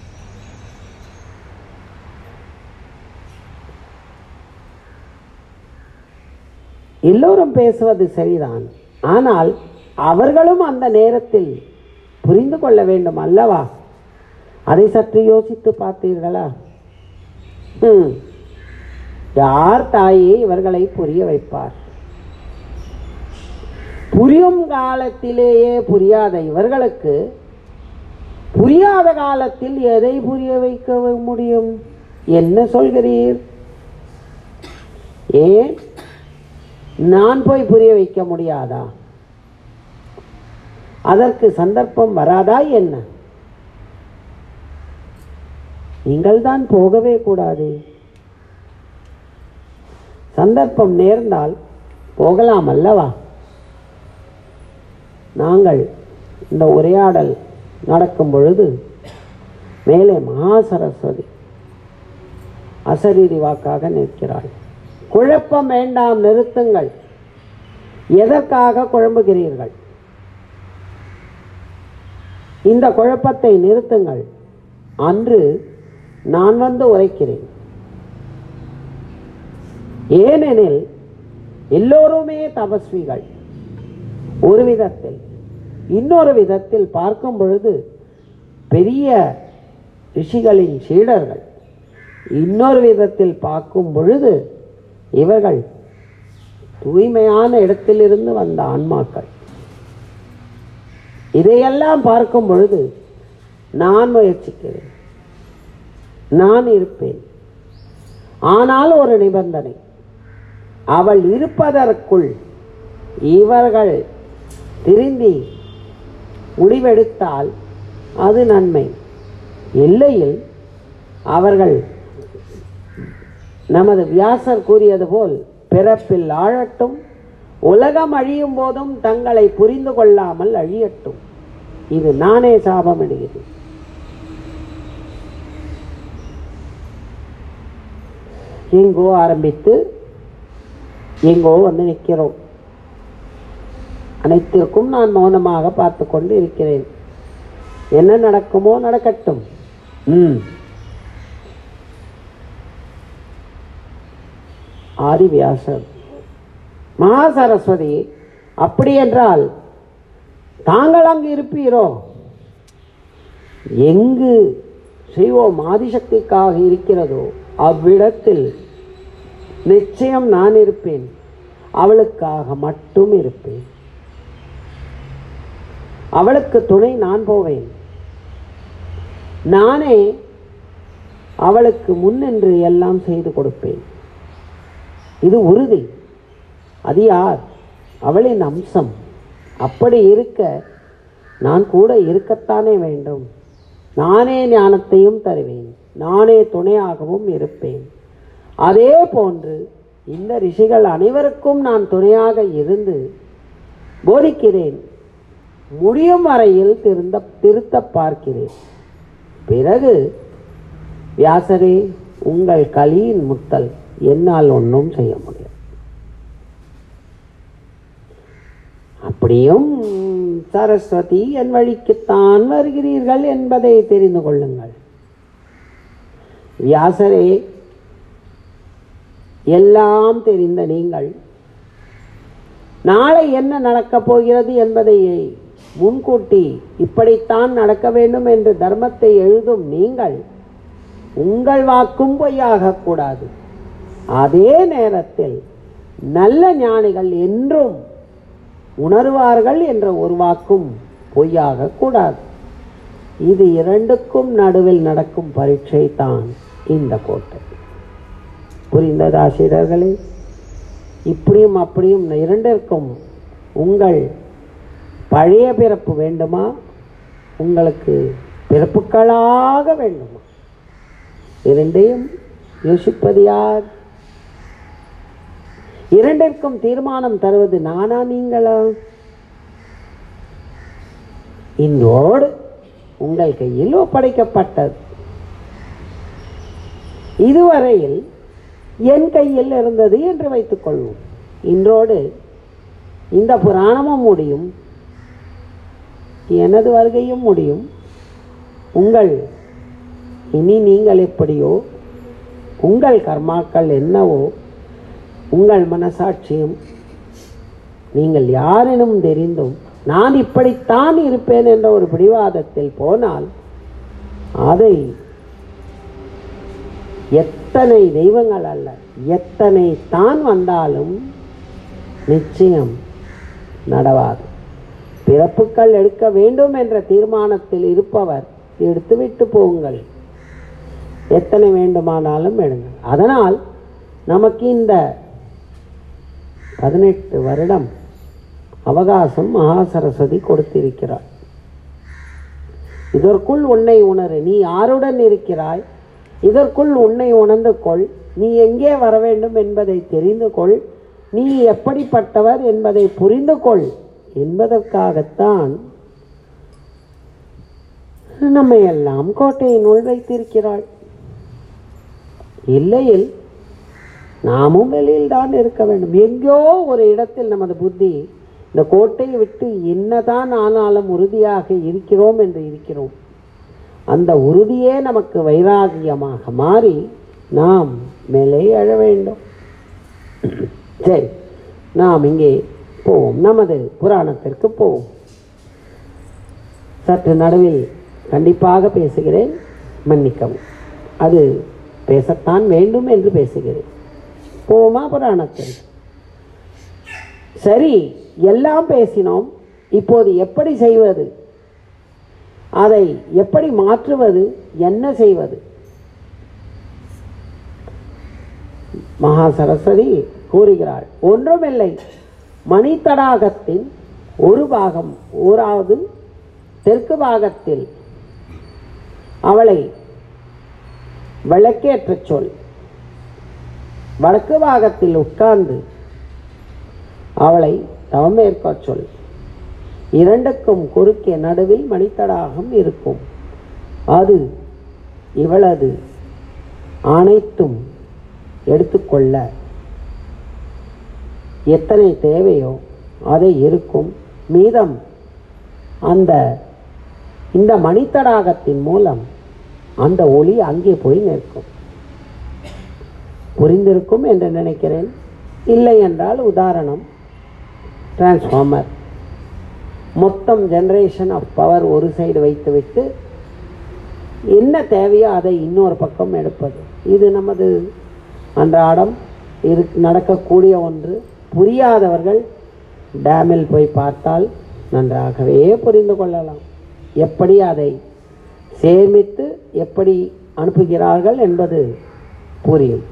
எல்லோரும் பேசுவது சரிதான் ஆனால் அவர்களும் அந்த நேரத்தில் புரிந்து கொள்ள வேண்டும் அல்லவா அதை சற்று யோசித்து பார்த்தீர்களா ம். யார் தாயே இவர்களை புரிய வைப்பார் புரியும் காலத்திலேயே புரியாத இவர்களுக்கு புரியாத காலத்தில் எதை புரிய வைக்க முடியும் என்ன சொல்கிறீர் ஏன் நான் போய் புரிய வைக்க முடியாதா அதற்கு சந்தர்ப்பம் வராதா என்ன நீங்கள் தான் போகவே கூடாது சந்தர்ப்பம் நேர்ந்தால் போகலாம் அல்லவா நாங்கள் இந்த உரையாடல் நடக்கும் பொழுது மேலே மகா சரஸ்வதி அசரீரி வாக்காக நிற்கிறாள் குழப்பம் வேண்டாம் நிறுத்துங்கள் எதற்காக குழம்புகிறீர்கள் இந்த குழப்பத்தை நிறுத்துங்கள் அன்று நான் வந்து உரைக்கிறேன் ஏனெனில் எல்லோருமே தபஸ்விகள் ஒரு விதத்தில் இன்னொரு விதத்தில் பார்க்கும் பொழுது பெரிய ரிஷிகளின் சீடர்கள் இன்னொரு விதத்தில் பார்க்கும் பொழுது இவர்கள் தூய்மையான இடத்திலிருந்து வந்த ஆன்மாக்கள் இதையெல்லாம் பார்க்கும் பொழுது நான் முயற்சிக்கிறேன் நான் இருப்பேன் ஆனால் ஒரு நிபந்தனை அவள் இருப்பதற்குள் இவர்கள் திருந்தி முடிவெடுத்தால் அது நன்மை இல்லையில் அவர்கள் நமது வியாசர் கூறியது போல் பிறப்பில் ஆழட்டும் உலகம் அழியும் போதும் தங்களை புரிந்து கொள்ளாமல் அழியட்டும் இது நானே சாபம் இடுகிறேன் எங்கோ ஆரம்பித்து எங்கோ வந்து நிற்கிறோம் அனைத்திற்கும் நான் மௌனமாக பார்த்து கொண்டு இருக்கிறேன் என்ன நடக்குமோ நடக்கட்டும் ம் ஆதிவியாசர் மகா சரஸ்வதி அப்படி என்றால் தாங்கள் அங்கு இருப்பீரோ எங்கு செய்வோம் ஆதிசக்திக்காக இருக்கிறதோ அவ்விடத்தில் நிச்சயம் நான் இருப்பேன் அவளுக்காக மட்டும் இருப்பேன் அவளுக்கு துணை நான் போவேன் நானே அவளுக்கு முன்னின்று எல்லாம் செய்து கொடுப்பேன் இது உறுதி அது யார் அவளின் அம்சம் அப்படி இருக்க நான் கூட இருக்கத்தானே வேண்டும் நானே ஞானத்தையும் தருவேன் நானே துணையாகவும் இருப்பேன் அதே போன்று இந்த ரிஷிகள் அனைவருக்கும் நான் துணையாக இருந்து போதிக்கிறேன் முடியும் வரையில் திருந்த திருத்த பார்க்கிறேன் பிறகு வியாசரே உங்கள் கலியின் முத்தல் என்னால் ஒன்றும் செய்ய முடியாது அப்படியும் சரஸ்வதி என் வழிக்குத்தான் வருகிறீர்கள் என்பதை தெரிந்து கொள்ளுங்கள் வியாசரே எல்லாம் தெரிந்த நீங்கள் நாளை என்ன நடக்கப் போகிறது என்பதை முன்கூட்டி இப்படித்தான் நடக்க வேண்டும் என்று தர்மத்தை எழுதும் நீங்கள் உங்கள் வாக்கும் பொய்யாகக் கூடாது அதே நேரத்தில் நல்ல ஞானிகள் என்றும் உணர்வார்கள் என்ற ஒரு வாக்கும் பொய்யாகக் கூடாது இது இரண்டுக்கும் நடுவில் நடக்கும் பரீட்சை தான் இந்த கோட்டை புரிந்ததா ஆசிரியர்களே இப்படியும் அப்படியும் இரண்டிற்கும் உங்கள் பழைய பிறப்பு வேண்டுமா உங்களுக்கு பிறப்புகளாக வேண்டுமா இரண்டையும் யோசிப்பது யார் இரண்டிற்கும் தீர்மானம் தருவது நானா நீங்களா இன்றோடு உங்கள் கையில் ஒப்படைக்கப்பட்டது இதுவரையில் என் கையில் இருந்தது என்று வைத்துக் கொள்வோம் இன்றோடு இந்த புராணமும் முடியும் எனது வருகையும் முடியும் உங்கள் இனி நீங்கள் எப்படியோ உங்கள் கர்மாக்கள் என்னவோ உங்கள் மனசாட்சியும் நீங்கள் யாரெனும் தெரிந்தும் நான் இப்படித்தான் இருப்பேன் என்ற ஒரு பிடிவாதத்தில் போனால் அதை எத்தனை தெய்வங்கள் அல்ல எத்தனை தான் வந்தாலும் நிச்சயம் நடவாது பிறப்புக்கள் எடுக்க வேண்டும் என்ற தீர்மானத்தில் இருப்பவர் எடுத்துவிட்டு போங்கள் எத்தனை வேண்டுமானாலும் எடுங்கள் அதனால் நமக்கு இந்த பதினெட்டு வருடம் அவகாசம் மகா சரஸ்வதி கொடுத்திருக்கிறார் இதற்குள் உன்னை உணரு நீ யாருடன் இருக்கிறாய் இதற்குள் உன்னை உணர்ந்து கொள் நீ எங்கே வர வேண்டும் என்பதை தெரிந்து கொள் நீ எப்படிப்பட்டவர் என்பதை புரிந்து கொள் என்பதற்காகத்தான் நம்மை எல்லாம் கோட்டையினுள் வைத்திருக்கிறாள் இல்லையில் நாமும் வெளியில் தான் இருக்க வேண்டும் எங்கோ ஒரு இடத்தில் நமது புத்தி இந்த கோட்டையை விட்டு என்னதான் ஆனாலும் உறுதியாக இருக்கிறோம் என்று இருக்கிறோம் அந்த உறுதியே நமக்கு வைராகியமாக மாறி நாம் மேலே எழ வேண்டும் சரி நாம் இங்கே போவோம் நமது புராணத்திற்கு போவோம் சற்று நடுவில் கண்டிப்பாக பேசுகிறேன் மன்னிக்கவும் அது பேசத்தான் வேண்டும் என்று பேசுகிறேன் போமா புராணத்தில் சரி எல்லாம் பேசினோம் இப்போது எப்படி செய்வது அதை எப்படி மாற்றுவது என்ன செய்வது மகா சரஸ்வதி கூறுகிறாள் ஒன்றுமில்லை மணித்தடாகத்தின் ஒரு பாகம் ஓராவது தெற்கு பாகத்தில் அவளை விளக்கேற்றச் சொல் வடக்கு பாகத்தில் உட்கார்ந்து அவளை தவமேற்கச் சொல் இரண்டுக்கும் குறுக்கே நடுவில் மணித்தடாகம் இருக்கும் அது இவளது அனைத்தும் எடுத்துக்கொள்ள எத்தனை தேவையோ அதை இருக்கும் மீதம் அந்த இந்த மணித்தடாகத்தின் மூலம் அந்த ஒளி அங்கே போய் நிற்கும் புரிந்திருக்கும் என்று நினைக்கிறேன் இல்லை என்றால் உதாரணம் டிரான்ஸ்ஃபார்மர் மொத்தம் ஜெனரேஷன் ஆஃப் பவர் ஒரு சைடு வைத்துவிட்டு என்ன தேவையோ அதை இன்னொரு பக்கம் எடுப்பது இது நமது அன்றாடம் இரு நடக்கக்கூடிய ஒன்று புரியாதவர்கள் டேமில் போய் பார்த்தால் நன்றாகவே புரிந்து கொள்ளலாம் எப்படி அதை சேமித்து எப்படி அனுப்புகிறார்கள் என்பது புரியும்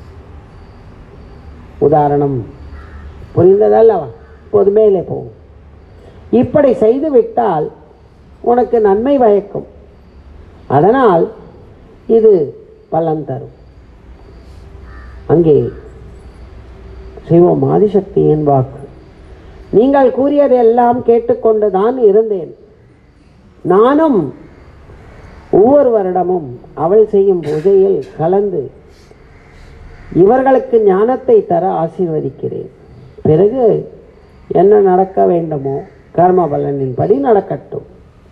உதாரணம் புரிந்ததல்லவா இப்போது மேலே போகும் இப்படி செய்துவிட்டால் உனக்கு நன்மை பயக்கும் அதனால் இது பலன் தரும் அங்கே சிவம் ஆதிசக்தியின் வாக்கு நீங்கள் கூறியதெல்லாம் கேட்டுக்கொண்டு தான் இருந்தேன் நானும் ஒவ்வொரு வருடமும் அவள் செய்யும் பூஜையில் கலந்து இவர்களுக்கு ஞானத்தை தர ஆசீர்வதிக்கிறேன் பிறகு என்ன நடக்க வேண்டுமோ கர்ம பலனின்படி நடக்கட்டும்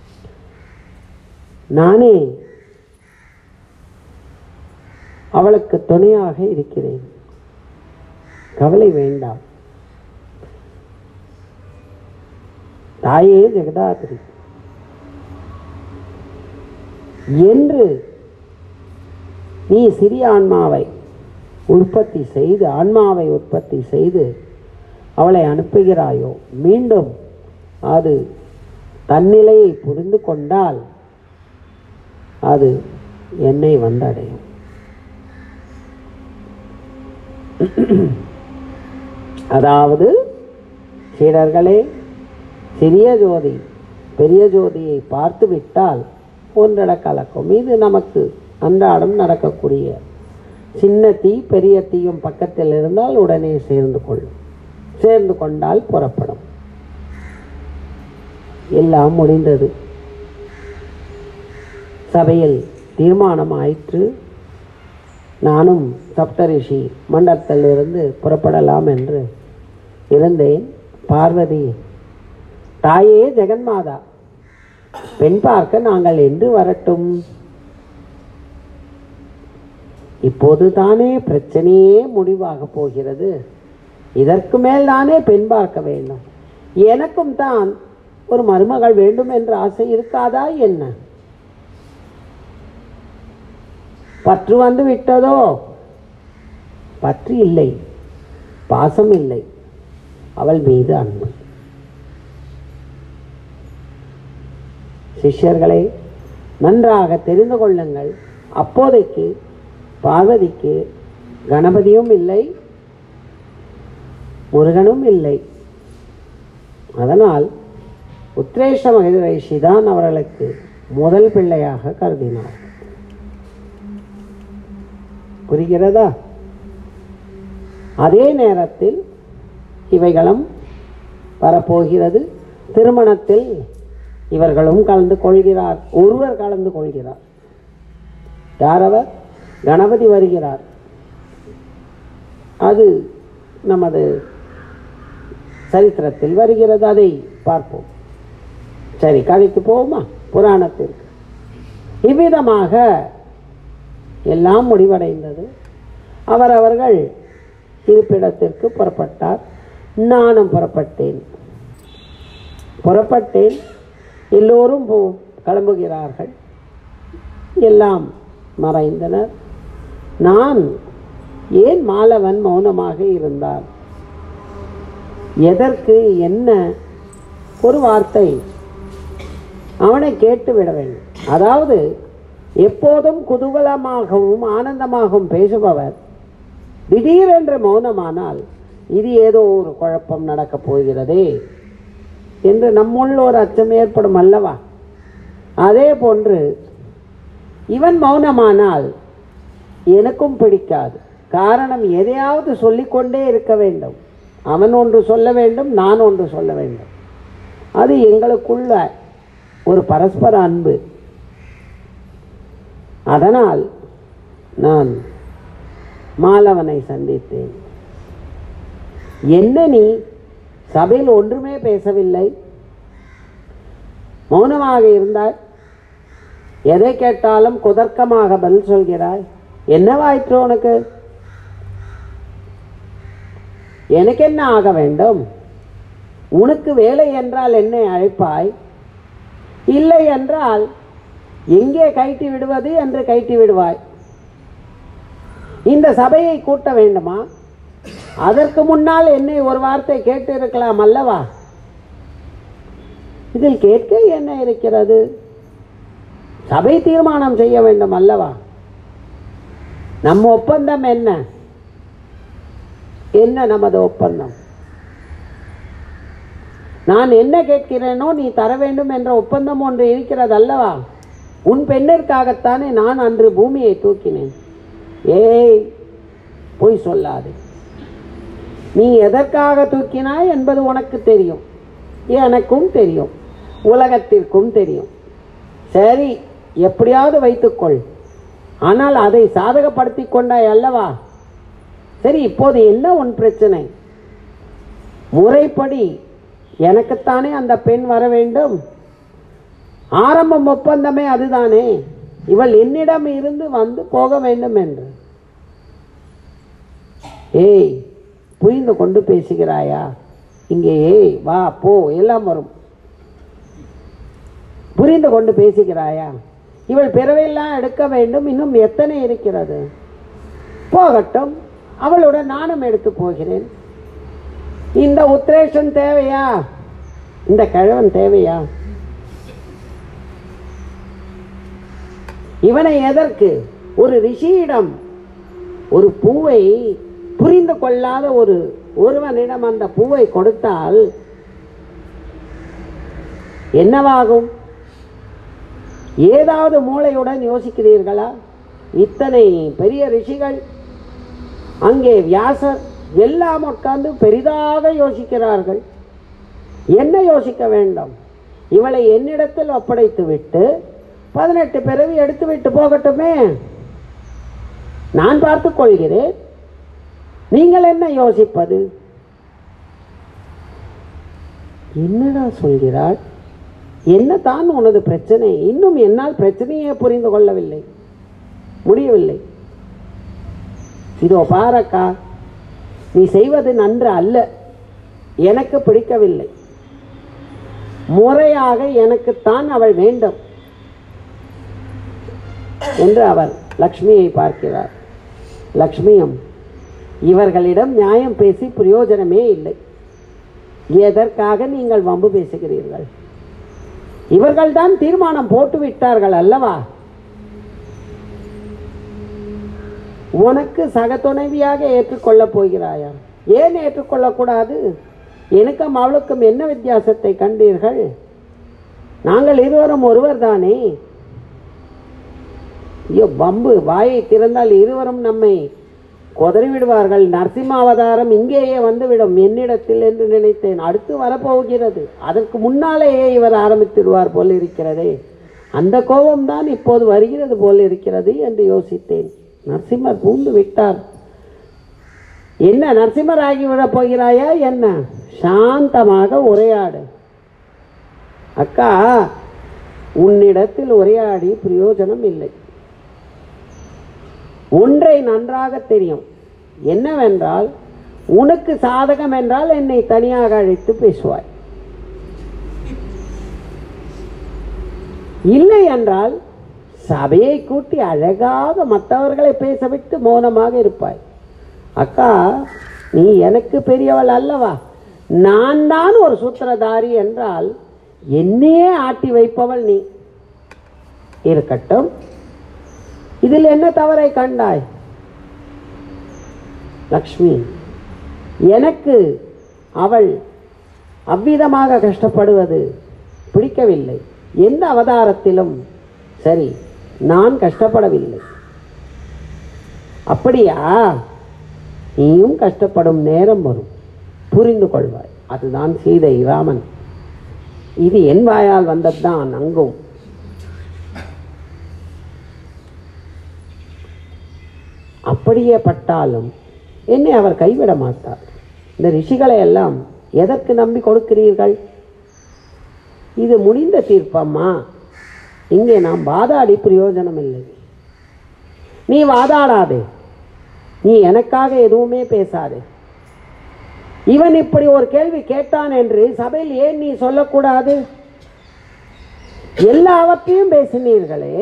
நானே அவளுக்கு துணையாக இருக்கிறேன் கவலை வேண்டாம் தாயே ஜெகதாதிரி என்று நீ சிறிய ஆன்மாவை உற்பத்தி செய்து ஆன்மாவை உற்பத்தி செய்து அவளை அனுப்புகிறாயோ மீண்டும் அது தன்னிலையை புரிந்து கொண்டால் அது என்னை வந்தடையும் அதாவது சீடர்களே சிறிய ஜோதி பெரிய ஜோதியை பார்த்து விட்டால் ஒன்றட கலக்கும் இது நமக்கு அன்றாடம் நடக்கக்கூடிய சின்ன தீ பெரிய தீயும் பக்கத்தில் இருந்தால் உடனே சேர்ந்து கொள்ளும் சேர்ந்து கொண்டால் புறப்படும் எல்லாம் முடிந்தது சபையில் தீர்மானம் ஆயிற்று நானும் சப்தரிஷி மண்டலத்திலிருந்து புறப்படலாம் என்று இருந்தேன் பார்வதி தாயே ஜெகன்மாதா பெண் பார்க்க நாங்கள் என்று வரட்டும் இப்போது தானே பிரச்சனையே முடிவாக போகிறது இதற்கு மேல் தானே பெண் பார்க்க வேண்டும் எனக்கும் தான் ஒரு மருமகள் வேண்டும் என்ற ஆசை இருக்காதா என்ன பற்று வந்து விட்டதோ பற்று இல்லை பாசம் இல்லை அவள் மீது அன்பு சிஷ்யர்களே நன்றாக தெரிந்து கொள்ளுங்கள் அப்போதைக்கு பார்வதிக்கு கணபதியும் இல்லை முருகனும் இல்லை அதனால் உத்ரேஷ மகிழ்ச்சி தான் அவர்களுக்கு முதல் பிள்ளையாக கருதினார் புரிகிறதா அதே நேரத்தில் இவைகளும் வரப்போகிறது திருமணத்தில் இவர்களும் கலந்து கொள்கிறார் ஒருவர் கலந்து கொள்கிறார் யார் அவர் கணபதி வருகிறார் அது நமது சரித்திரத்தில் வருகிறது அதை பார்ப்போம் சரி கதைக்கு போவோமா புராணத்திற்கு இவ்விதமாக எல்லாம் முடிவடைந்தது அவரவர்கள் இருப்பிடத்திற்கு புறப்பட்டார் நானும் புறப்பட்டேன் புறப்பட்டேன் எல்லோரும் போ கிளம்புகிறார்கள் எல்லாம் மறைந்தனர் நான் ஏன் மாலவன் மௌனமாக இருந்தார் எதற்கு என்ன ஒரு வார்த்தை அவனை கேட்டு விட வேண்டும் அதாவது எப்போதும் குதூகலமாகவும் ஆனந்தமாகவும் பேசுபவர் திடீரென்று மௌனமானால் இது ஏதோ ஒரு குழப்பம் நடக்கப் போகிறதே என்று நம்முள் ஒரு அச்சம் ஏற்படும் அல்லவா அதே போன்று இவன் மௌனமானால் எனக்கும் பிடிக்காது காரணம் எதையாவது சொல்லிக்கொண்டே இருக்க வேண்டும் அவன் ஒன்று சொல்ல வேண்டும் நான் ஒன்று சொல்ல வேண்டும் அது எங்களுக்குள்ள ஒரு பரஸ்பர அன்பு அதனால் நான் மாலவனை சந்தித்தேன் என்ன நீ சபையில் ஒன்றுமே பேசவில்லை மௌனமாக இருந்தாய் எதை கேட்டாலும் குதர்க்கமாக பதில் சொல்கிறாய் என்னவாயிற்று உனக்கு எனக்கு என்ன ஆக வேண்டும் உனக்கு வேலை என்றால் என்னை அழைப்பாய் இல்லை என்றால் எங்கே கைட்டி விடுவது என்று கைட்டி விடுவாய் இந்த சபையை கூட்ட வேண்டுமா அதற்கு முன்னால் என்னை ஒரு வார்த்தை கேட்டு இருக்கலாம் அல்லவா இதில் கேட்க என்ன இருக்கிறது சபை தீர்மானம் செய்ய வேண்டும் அல்லவா நம்ம ஒப்பந்தம் என்ன என்ன நமது ஒப்பந்தம் நான் என்ன கேட்கிறேனோ நீ தர வேண்டும் என்ற ஒப்பந்தம் ஒன்று இருக்கிறது அல்லவா உன் பெண்ணிற்காகத்தானே நான் அன்று பூமியை தூக்கினேன் ஏய் பொய் சொல்லாது நீ எதற்காக தூக்கினாய் என்பது உனக்கு தெரியும் எனக்கும் தெரியும் உலகத்திற்கும் தெரியும் சரி எப்படியாவது வைத்துக்கொள் ஆனால் அதை சாதகப்படுத்தி கொண்டாய் அல்லவா சரி இப்போது என்ன உன் பிரச்சனை முறைப்படி எனக்குத்தானே அந்த பெண் வர வேண்டும் ஆரம்பம் ஒப்பந்தமே அதுதானே இவள் என்னிடம் இருந்து வந்து போக வேண்டும் என்று ஏய் புரிந்து கொண்டு பேசுகிறாயா இங்கே ஏய் வா போ எல்லாம் வரும் புரிந்து கொண்டு பேசுகிறாயா இவள் பிறவையெல்லாம் எடுக்க வேண்டும் இன்னும் எத்தனை இருக்கிறது போகட்டும் அவளுடன் நானும் எடுத்து போகிறேன் இந்த உத்ரேஷன் தேவையா இந்த கிழவன் தேவையா இவனை எதற்கு ஒரு ரிஷியிடம் ஒரு பூவை புரிந்து கொள்ளாத ஒரு ஒருவனிடம் அந்த பூவை கொடுத்தால் என்னவாகும் ஏதாவது மூளையுடன் யோசிக்கிறீர்களா இத்தனை பெரிய ரிஷிகள் அங்கே வியாசர் எல்லாம் உட்கார்ந்து பெரிதாக யோசிக்கிறார்கள் என்ன யோசிக்க வேண்டும் இவளை என்னிடத்தில் ஒப்படைத்து விட்டு பதினெட்டு பிறவி எடுத்து விட்டு போகட்டுமே நான் பார்த்துக் கொள்கிறேன் நீங்கள் என்ன யோசிப்பது என்னடா சொல்கிறாள் என்ன தான் உனது பிரச்சனை இன்னும் என்னால் பிரச்சனையே புரிந்து கொள்ளவில்லை முடியவில்லை இதோ பாரக்கா நீ செய்வது நன்று அல்ல எனக்கு பிடிக்கவில்லை முறையாக எனக்குத்தான் அவள் வேண்டும் என்று அவர் லக்ஷ்மியை பார்க்கிறார் லக்ஷ்மியும் இவர்களிடம் நியாயம் பேசி பிரயோஜனமே இல்லை எதற்காக நீங்கள் வம்பு பேசுகிறீர்கள் இவர்கள்தான் தீர்மானம் போட்டு விட்டார்கள் அல்லவா உனக்கு சக துணைவியாக ஏற்றுக்கொள்ளப் போகிறாயா ஏன் ஏற்றுக்கொள்ளக்கூடாது எனக்கும் அவளுக்கும் என்ன வித்தியாசத்தை கண்டீர்கள் நாங்கள் இருவரும் ஒருவர் தானே ஐயோ பம்பு வாயை திறந்தால் இருவரும் நம்மை கொதறி விடுவார்கள் நரசிம்ம அவதாரம் இங்கேயே வந்துவிடும் என்னிடத்தில் என்று நினைத்தேன் அடுத்து வரப்போகிறது அதற்கு முன்னாலேயே இவர் ஆரம்பித்திடுவார் போல் இருக்கிறதே அந்த கோபம்தான் இப்போது வருகிறது போல் இருக்கிறது என்று யோசித்தேன் நரசிம்மர் பூந்து விட்டார் என்ன நரசிம்மர் ஆகிவிடப் போகிறாயா என்ன சாந்தமாக உரையாடு அக்கா உன்னிடத்தில் உரையாடி பிரயோஜனம் இல்லை ஒன்றை நன்றாக தெரியும் என்னவென்றால் உனக்கு சாதகம் என்றால் என்னை தனியாக அழைத்து பேசுவாய் இல்லை என்றால் சபையை கூட்டி அழகாக மற்றவர்களை பேசவிட்டு மௌனமாக இருப்பாய் அக்கா நீ எனக்கு பெரியவள் அல்லவா நான் தான் ஒரு சூத்திரதாரி என்றால் என்னையே ஆட்டி வைப்பவள் நீ இருக்கட்டும் இதில் என்ன தவறை கண்டாய் லக்ஷ்மி எனக்கு அவள் அவ்விதமாக கஷ்டப்படுவது பிடிக்கவில்லை எந்த அவதாரத்திலும் சரி நான் கஷ்டப்படவில்லை அப்படியா நீயும் கஷ்டப்படும் நேரம் வரும் புரிந்து கொள்வாய் அதுதான் சீதை ராமன் இது என் வாயால் வந்ததுதான் அங்கும் அப்படியே பட்டாலும் என்னை அவர் கைவிட மாட்டார் இந்த ரிஷிகளை எல்லாம் எதற்கு நம்பி கொடுக்கிறீர்கள் இது முடிந்த தீர்ப்பம்மா இங்கே நாம் வாதாடி பிரயோஜனம் இல்லை நீ வாதாடாதே நீ எனக்காக எதுவுமே பேசாதே இவன் இப்படி ஒரு கேள்வி கேட்டான் என்று சபையில் ஏன் நீ சொல்லக்கூடாது எல்லாவற்றையும் பேசினீர்களே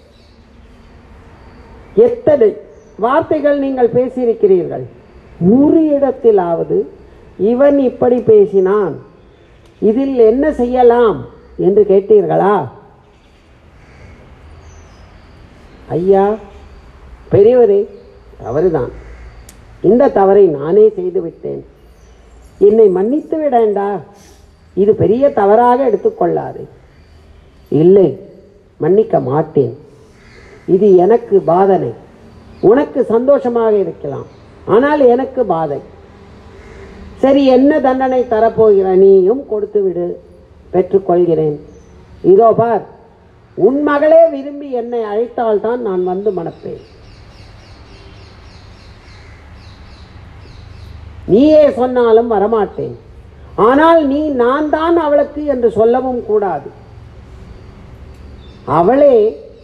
எத்தனை வார்த்தைகள் நீங்கள் பேசியிருக்கிறீர்கள் ஒரு இடத்திலாவது இவன் இப்படி பேசினான் இதில் என்ன செய்யலாம் என்று கேட்டீர்களா ஐயா பெரியவரே தவறுதான் இந்த தவறை நானே செய்து விட்டேன் என்னை மன்னித்து விடேண்டா இது பெரிய தவறாக எடுத்துக்கொள்ளாது இல்லை மன்னிக்க மாட்டேன் இது எனக்கு பாதனை உனக்கு சந்தோஷமாக இருக்கலாம் ஆனால் எனக்கு பாதை சரி என்ன தண்டனை தரப்போகிற நீயும் கொடுத்து விடு பெற்றுக்கொள்கிறேன் இதோ பார் உன் மகளே விரும்பி என்னை அழைத்தால் தான் நான் வந்து மணப்பேன் நீயே சொன்னாலும் வரமாட்டேன் ஆனால் நீ நான் தான் அவளுக்கு என்று சொல்லவும் கூடாது அவளே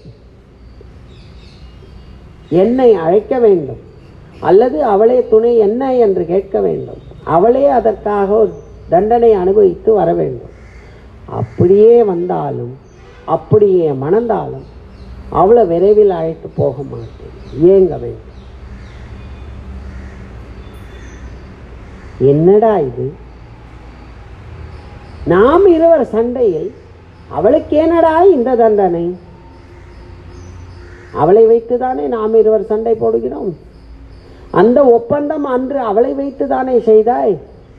என்னை அழைக்க வேண்டும் அல்லது அவளே துணை என்ன என்று கேட்க வேண்டும் அவளே அதற்காக ஒரு தண்டனை அனுபவித்து வர வேண்டும் அப்படியே வந்தாலும் அப்படியே மணந்தாலும் அவ்வளோ விரைவில் அழைத்து போக மாட்டேன் ஏங்க வேண்டும் என்னடா இது நாம் இருவர் சண்டையில் அவளுக்கு ஏனடா இந்த தண்டனை அவளை வைத்துதானே நாம் இருவர் சண்டை போடுகிறோம் அந்த ஒப்பந்தம் அன்று அவளை வைத்துதானே செய்தாய்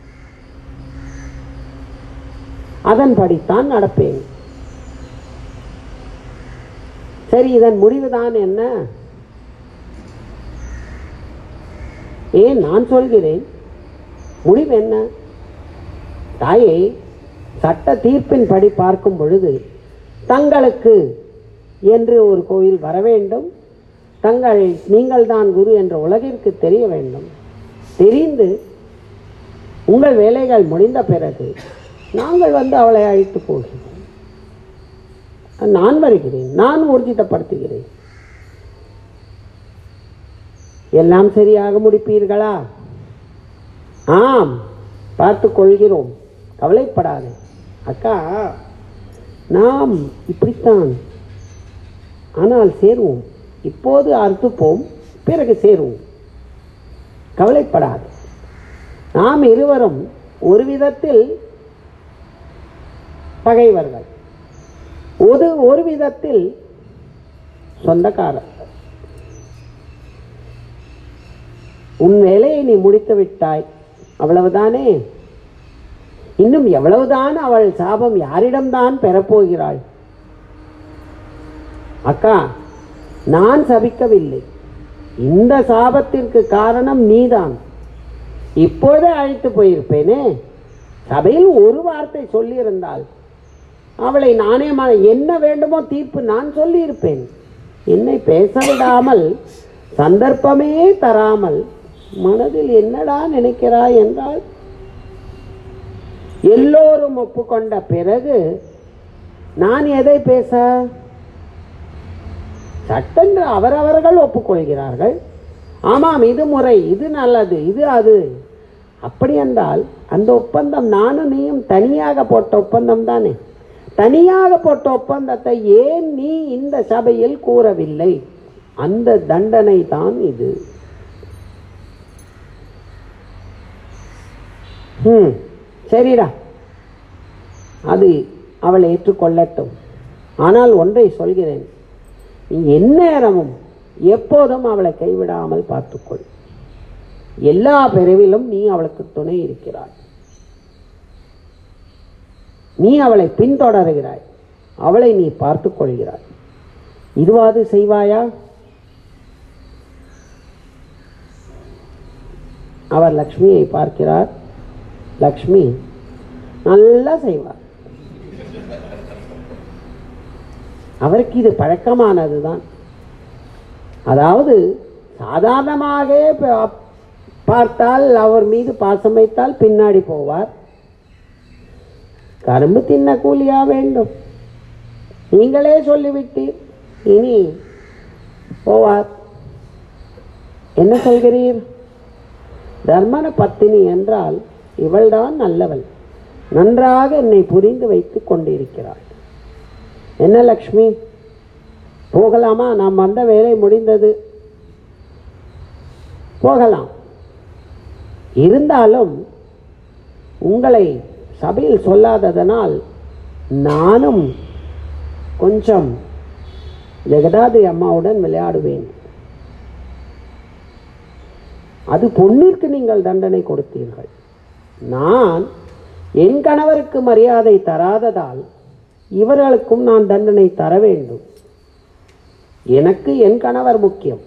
அதன்படித்தான் நடப்பேன் சரி இதன் முடிவுதான் என்ன ஏன் நான் சொல்கிறேன் முடிவு என்ன தாயே சட்ட தீர்ப்பின்படி பார்க்கும் பொழுது தங்களுக்கு என்று ஒரு கோயில் வர வேண்டும் தங்கள் நீங்கள் தான் குரு என்ற உலகிற்கு தெரிய வேண்டும் தெரிந்து உங்கள் வேலைகள் முடிந்த பிறகு நாங்கள் வந்து அவளை அழைத்து போகிறோம் நான் வருகிறேன் நான் ஊர்ஜிதப்படுத்துகிறேன் எல்லாம் சரியாக முடிப்பீர்களா ஆம் பார்த்து கொள்கிறோம் கவலைப்படாதே அக்கா நாம் இப்படித்தான் ஆனால் சேருவோம் இப்போது அறுத்துப்போம் பிறகு சேருவோம் கவலைப்படாது நாம் இருவரும் ஒரு விதத்தில் பகைவர்கள் ஒரு ஒரு விதத்தில் சொந்தக்காரர்கள் உன் வேலையை நீ முடித்து விட்டாய் அவ்வளவுதானே இன்னும் எவ்வளவுதான் அவள் சாபம் யாரிடம்தான் பெறப்போகிறாள் அக்கா நான் சபிக்கவில்லை இந்த சாபத்திற்கு காரணம் நீதான் இப்போதே அழைத்து போயிருப்பேனே சபையில் ஒரு வார்த்தை சொல்லியிருந்தால் அவளை நானே ம- என்ன வேண்டுமோ தீர்ப்பு நான் சொல்லியிருப்பேன் என்னை பேச விடாமல் சந்தர்ப்பமே தராமல் மனதில் என்னடா நினைக்கிறாய் என்றால் எல்லோரும் ஒப்புக்கொண்ட பிறகு நான் எதை பேச சட்டென்று அவரவர்கள் ஒப்புக்கொள்கிறார்கள் ஆமாம் இது முறை இது நல்லது இது அது அப்படி என்றால் அந்த ஒப்பந்தம் நானும் நீயும் தனியாக போட்ட ஒப்பந்தம் தானே தனியாக போட்ட ஒப்பந்தத்தை ஏன் நீ இந்த சபையில் கூறவில்லை அந்த தண்டனை தான் இது ம் சரிடா அது அவள் ஏற்றுக்கொள்ளட்டும் ஆனால் ஒன்றை சொல்கிறேன் நீ எந்நேரமும் எப்போதும் அவளை கைவிடாமல் பார்த்துக்கொள் எல்லா பிரிவிலும் நீ அவளுக்கு துணை இருக்கிறாய் நீ அவளை பின்தொடர்கிறாய் அவளை நீ பார்த்துக் கொள்கிறாய் இதுவாது செய்வாயா அவர் லக்ஷ்மியை பார்க்கிறார் லக்ஷ்மி நல்லா செய்வார் அவருக்கு இது பழக்கமானது தான் அதாவது சாதாரணமாக ப- பார்த்தால் அவர் மீது பாசம் வைத்தால் பின்னாடி போவார் கரும்பு தின்ன கூலியா வேண்டும் நீங்களே சொல்லிவிட்டீர் இனி போவார் என்ன சொல்கிறீர் தர்மன பத்தினி என்றால் இவள்தான் நல்லவள் நன்றாக என்னை புரிந்து வைத்துக் கொண்டிருக்கிறாள் என்ன லக்ஷ்மி போகலாமா நாம் வந்த வேலை முடிந்தது போகலாம் இருந்தாலும் உங்களை சபையில் சொல்லாததனால் நானும் கொஞ்சம் ஜெகதாதி அம்மாவுடன் விளையாடுவேன் அது பொன்னிற்கு நீங்கள் தண்டனை கொடுத்தீர்கள் நான் என் கணவருக்கு மரியாதை தராததால் இவர்களுக்கும் நான் தண்டனை தர வேண்டும் எனக்கு என் கணவர் முக்கியம்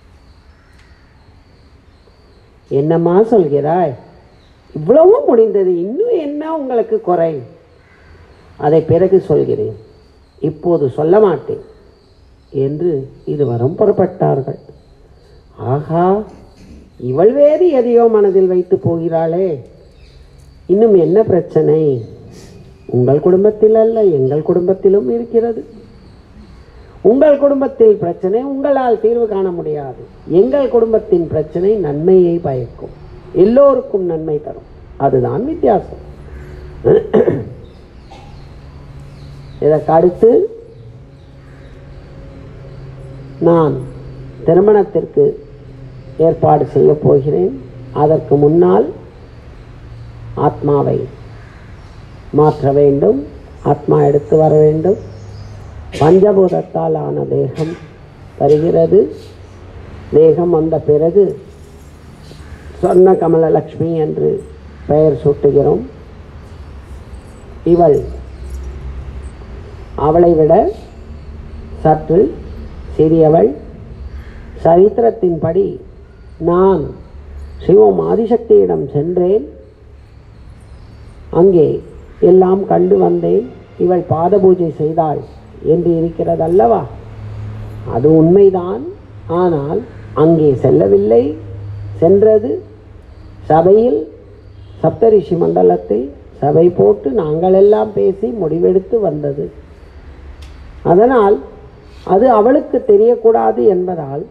என்னம்மா சொல்கிறாய் இவ்வளவும் முடிந்தது இன்னும் என்ன உங்களுக்கு குறை அதை பிறகு சொல்கிறேன் இப்போது சொல்ல மாட்டேன் என்று இருவரும் புறப்பட்டார்கள் ஆகா இவள் வேறு எதையோ மனதில் வைத்து போகிறாளே இன்னும் என்ன பிரச்சனை உங்கள் குடும்பத்தில் அல்ல எங்கள் குடும்பத்திலும் இருக்கிறது உங்கள் குடும்பத்தில் பிரச்சனை உங்களால் தீர்வு காண முடியாது எங்கள் குடும்பத்தின் பிரச்சனை நன்மையை பயக்கும் எல்லோருக்கும் நன்மை தரும் அதுதான் வித்தியாசம் இதற்கு அடுத்து நான் திருமணத்திற்கு ஏற்பாடு செய்ய போகிறேன் அதற்கு முன்னால் ஆத்மாவை மாற்ற வேண்டும் ஆத்மா எடுத்து வர வேண்டும் பஞ்சபூதத்தால் ஆன தேகம் வருகிறது தேகம் வந்த பிறகு சொர்ண கமலலக்ஷ்மி என்று பெயர் சூட்டுகிறோம் இவள் அவளை விட சற்று சிறியவள் சரித்திரத்தின்படி நான் சிவம் ஆதிசக்தியிடம் சென்றேன் அங்கே எல்லாம் கண்டு வந்தேன் இவள் பாத பூஜை செய்தாள் என்று இருக்கிறது அல்லவா அது உண்மைதான் ஆனால் அங்கே செல்லவில்லை சென்றது சபையில் சப்தரிஷி மண்டலத்தில் சபை போட்டு நாங்கள் எல்லாம் பேசி முடிவெடுத்து வந்தது அதனால் அது அவளுக்கு தெரியக்கூடாது என்பதால்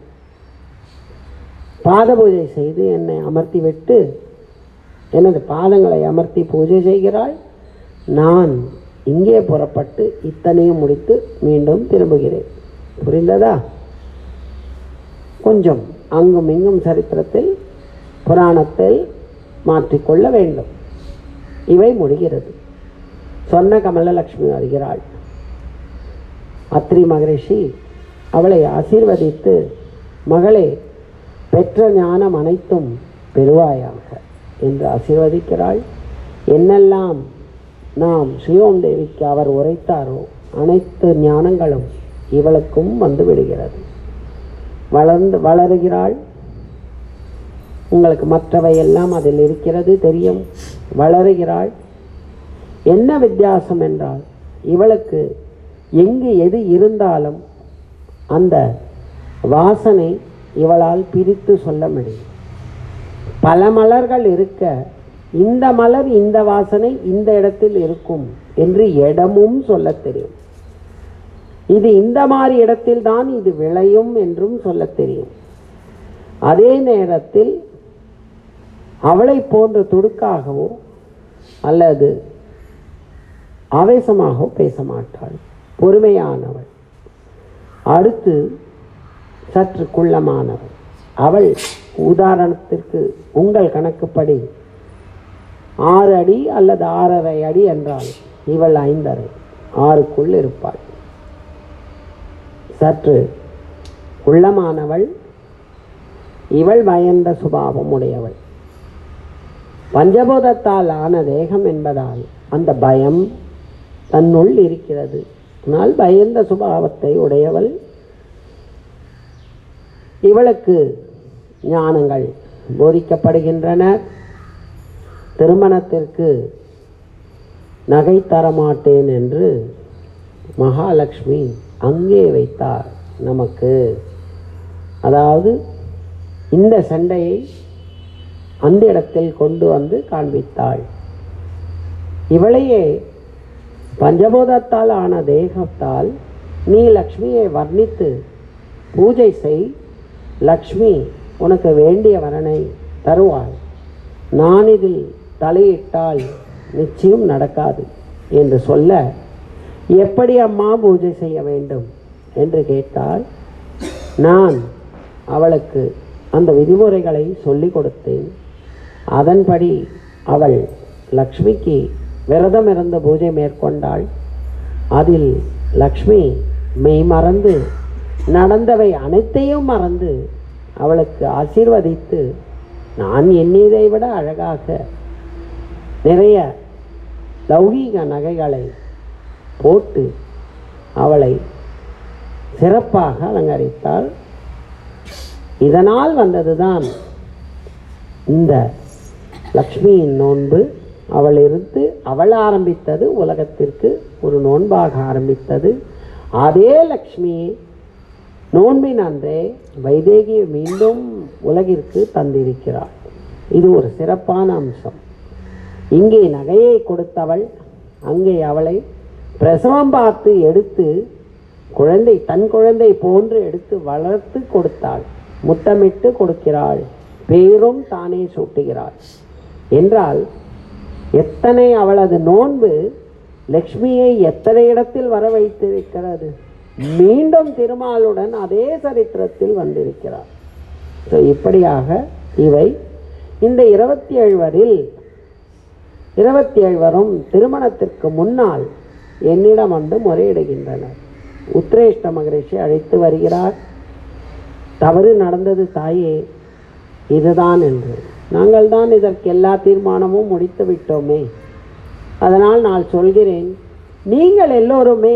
பாத பூஜை செய்து என்னை அமர்த்தி விட்டு எனது பாதங்களை அமர்த்தி பூஜை செய்கிறாள் நான் இங்கே புறப்பட்டு இத்தனையும் முடித்து மீண்டும் திரும்புகிறேன் புரிந்ததா கொஞ்சம் அங்கும் இங்கும் சரித்திரத்தில் புராணத்தில் மாற்றிக்கொள்ள வேண்டும் இவை முடிகிறது சொன்ன கமலலட்சுமி வருகிறாள் அத்ரி மகரிஷி அவளை ஆசீர்வதித்து மகளே பெற்ற ஞானம் அனைத்தும் பெறுவாயாக என்று ஆசீர்வதிக்கிறாள் என்னெல்லாம் நாம் ஸ்ரீஓம் தேவிக்கு அவர் உரைத்தாரோ அனைத்து ஞானங்களும் இவளுக்கும் வந்து விடுகிறது வளர்ந்து வளருகிறாள் உங்களுக்கு மற்றவை எல்லாம் அதில் இருக்கிறது தெரியும் வளருகிறாள் என்ன வித்தியாசம் என்றால் இவளுக்கு எங்கு எது இருந்தாலும் அந்த வாசனை இவளால் பிரித்து சொல்ல முடியும் பல மலர்கள் இருக்க இந்த மலர் இந்த வாசனை இந்த இடத்தில் இருக்கும் என்று இடமும் சொல்லத் தெரியும் இது இந்த மாதிரி இடத்தில் தான் இது விளையும் என்றும் சொல்லத் தெரியும் அதே நேரத்தில் அவளை போன்ற துடுக்காகவோ அல்லது ஆவேசமாகவோ பேச மாட்டாள் பொறுமையானவள் அடுத்து சற்று குள்ளமானவள் அவள் உதாரணத்திற்கு உங்கள் கணக்குப்படி ஆறு அடி அல்லது ஆறரை அடி என்றால் இவள் ஐந்தரை ஆறுக்குள் இருப்பாள் சற்று குள்ளமானவள் இவள் பயந்த சுபாவம் உடையவள் பஞ்சபூதத்தால் ஆன தேகம் என்பதால் அந்த பயம் தன்னுள் இருக்கிறது ஆனால் பயந்த சுபாவத்தை உடையவள் இவளுக்கு ஞானங்கள் போதிக்கப்படுகின்றன திருமணத்திற்கு நகை தரமாட்டேன் என்று மகாலட்சுமி அங்கே வைத்தார் நமக்கு அதாவது இந்த சண்டையை அந்த இடத்தில் கொண்டு வந்து காண்பித்தாள் இவளையே பஞ்சபூதத்தால் ஆன தேகத்தால் நீ லக்ஷ்மியை வர்ணித்து பூஜை செய் லக்ஷ்மி உனக்கு வேண்டிய வரனை தருவாள் நான் இதில் தலையிட்டால் நிச்சயம் நடக்காது என்று சொல்ல எப்படி அம்மா பூஜை செய்ய வேண்டும் என்று கேட்டால் நான் அவளுக்கு அந்த விதிமுறைகளை சொல்லிக் கொடுத்தேன் அதன்படி அவள் லக்ஷ்மிக்கு விரதம் இருந்து பூஜை மேற்கொண்டாள் அதில் லக்ஷ்மி மெய் மறந்து நடந்தவை அனைத்தையும் மறந்து அவளுக்கு ஆசீர்வதித்து நான் எண்ணியதை விட அழகாக நிறைய லௌகீக நகைகளை போட்டு அவளை சிறப்பாக அலங்கரித்தாள் இதனால் வந்ததுதான் இந்த லக்ஷ்மியின் நோன்பு அவள் இருந்து அவள் ஆரம்பித்தது உலகத்திற்கு ஒரு நோன்பாக ஆரம்பித்தது அதே லக்ஷ்மியை நோன்பின் அன்றே வைதேகியை மீண்டும் உலகிற்கு தந்திருக்கிறாள் இது ஒரு சிறப்பான அம்சம் இங்கே நகையை கொடுத்தவள் அங்கே அவளை பிரசவம் பார்த்து எடுத்து குழந்தை தன் குழந்தை போன்று எடுத்து வளர்த்து கொடுத்தாள் முத்தமிட்டு கொடுக்கிறாள் பேரும் தானே சூட்டுகிறாள் என்றால் எத்தனை அவளது நோன்பு லக்ஷ்மியை எத்தனை இடத்தில் வர வைத்திருக்கிறது மீண்டும் திருமாலுடன் அதே சரித்திரத்தில் வந்திருக்கிறார் ஸோ இப்படியாக இவை இந்த இருபத்தி ஏழ்வரில் இருபத்தி ஏழ்வரும் திருமணத்திற்கு முன்னால் என்னிடம் வந்து முறையிடுகின்றனர் உத்ரேஷ்ட மகரிஷி அழைத்து வருகிறார் தவறு நடந்தது தாயே இதுதான் என்று நாங்கள் தான் இதற்கு எல்லா தீர்மானமும் முடித்து விட்டோமே அதனால் நான் சொல்கிறேன் நீங்கள் எல்லோருமே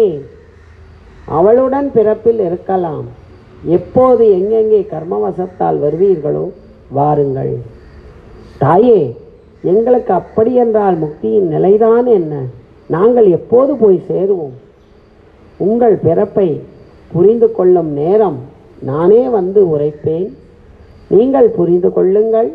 அவளுடன் பிறப்பில் இருக்கலாம் எப்போது எங்கெங்கே கர்மவசத்தால் வருவீர்களோ வாருங்கள் தாயே எங்களுக்கு அப்படி என்றால் முக்தியின் நிலைதான் என்ன நாங்கள் எப்போது போய் சேருவோம் உங்கள் பிறப்பை புரிந்து கொள்ளும் நேரம் நானே வந்து உரைப்பேன் நீங்கள் புரிந்து கொள்ளுங்கள்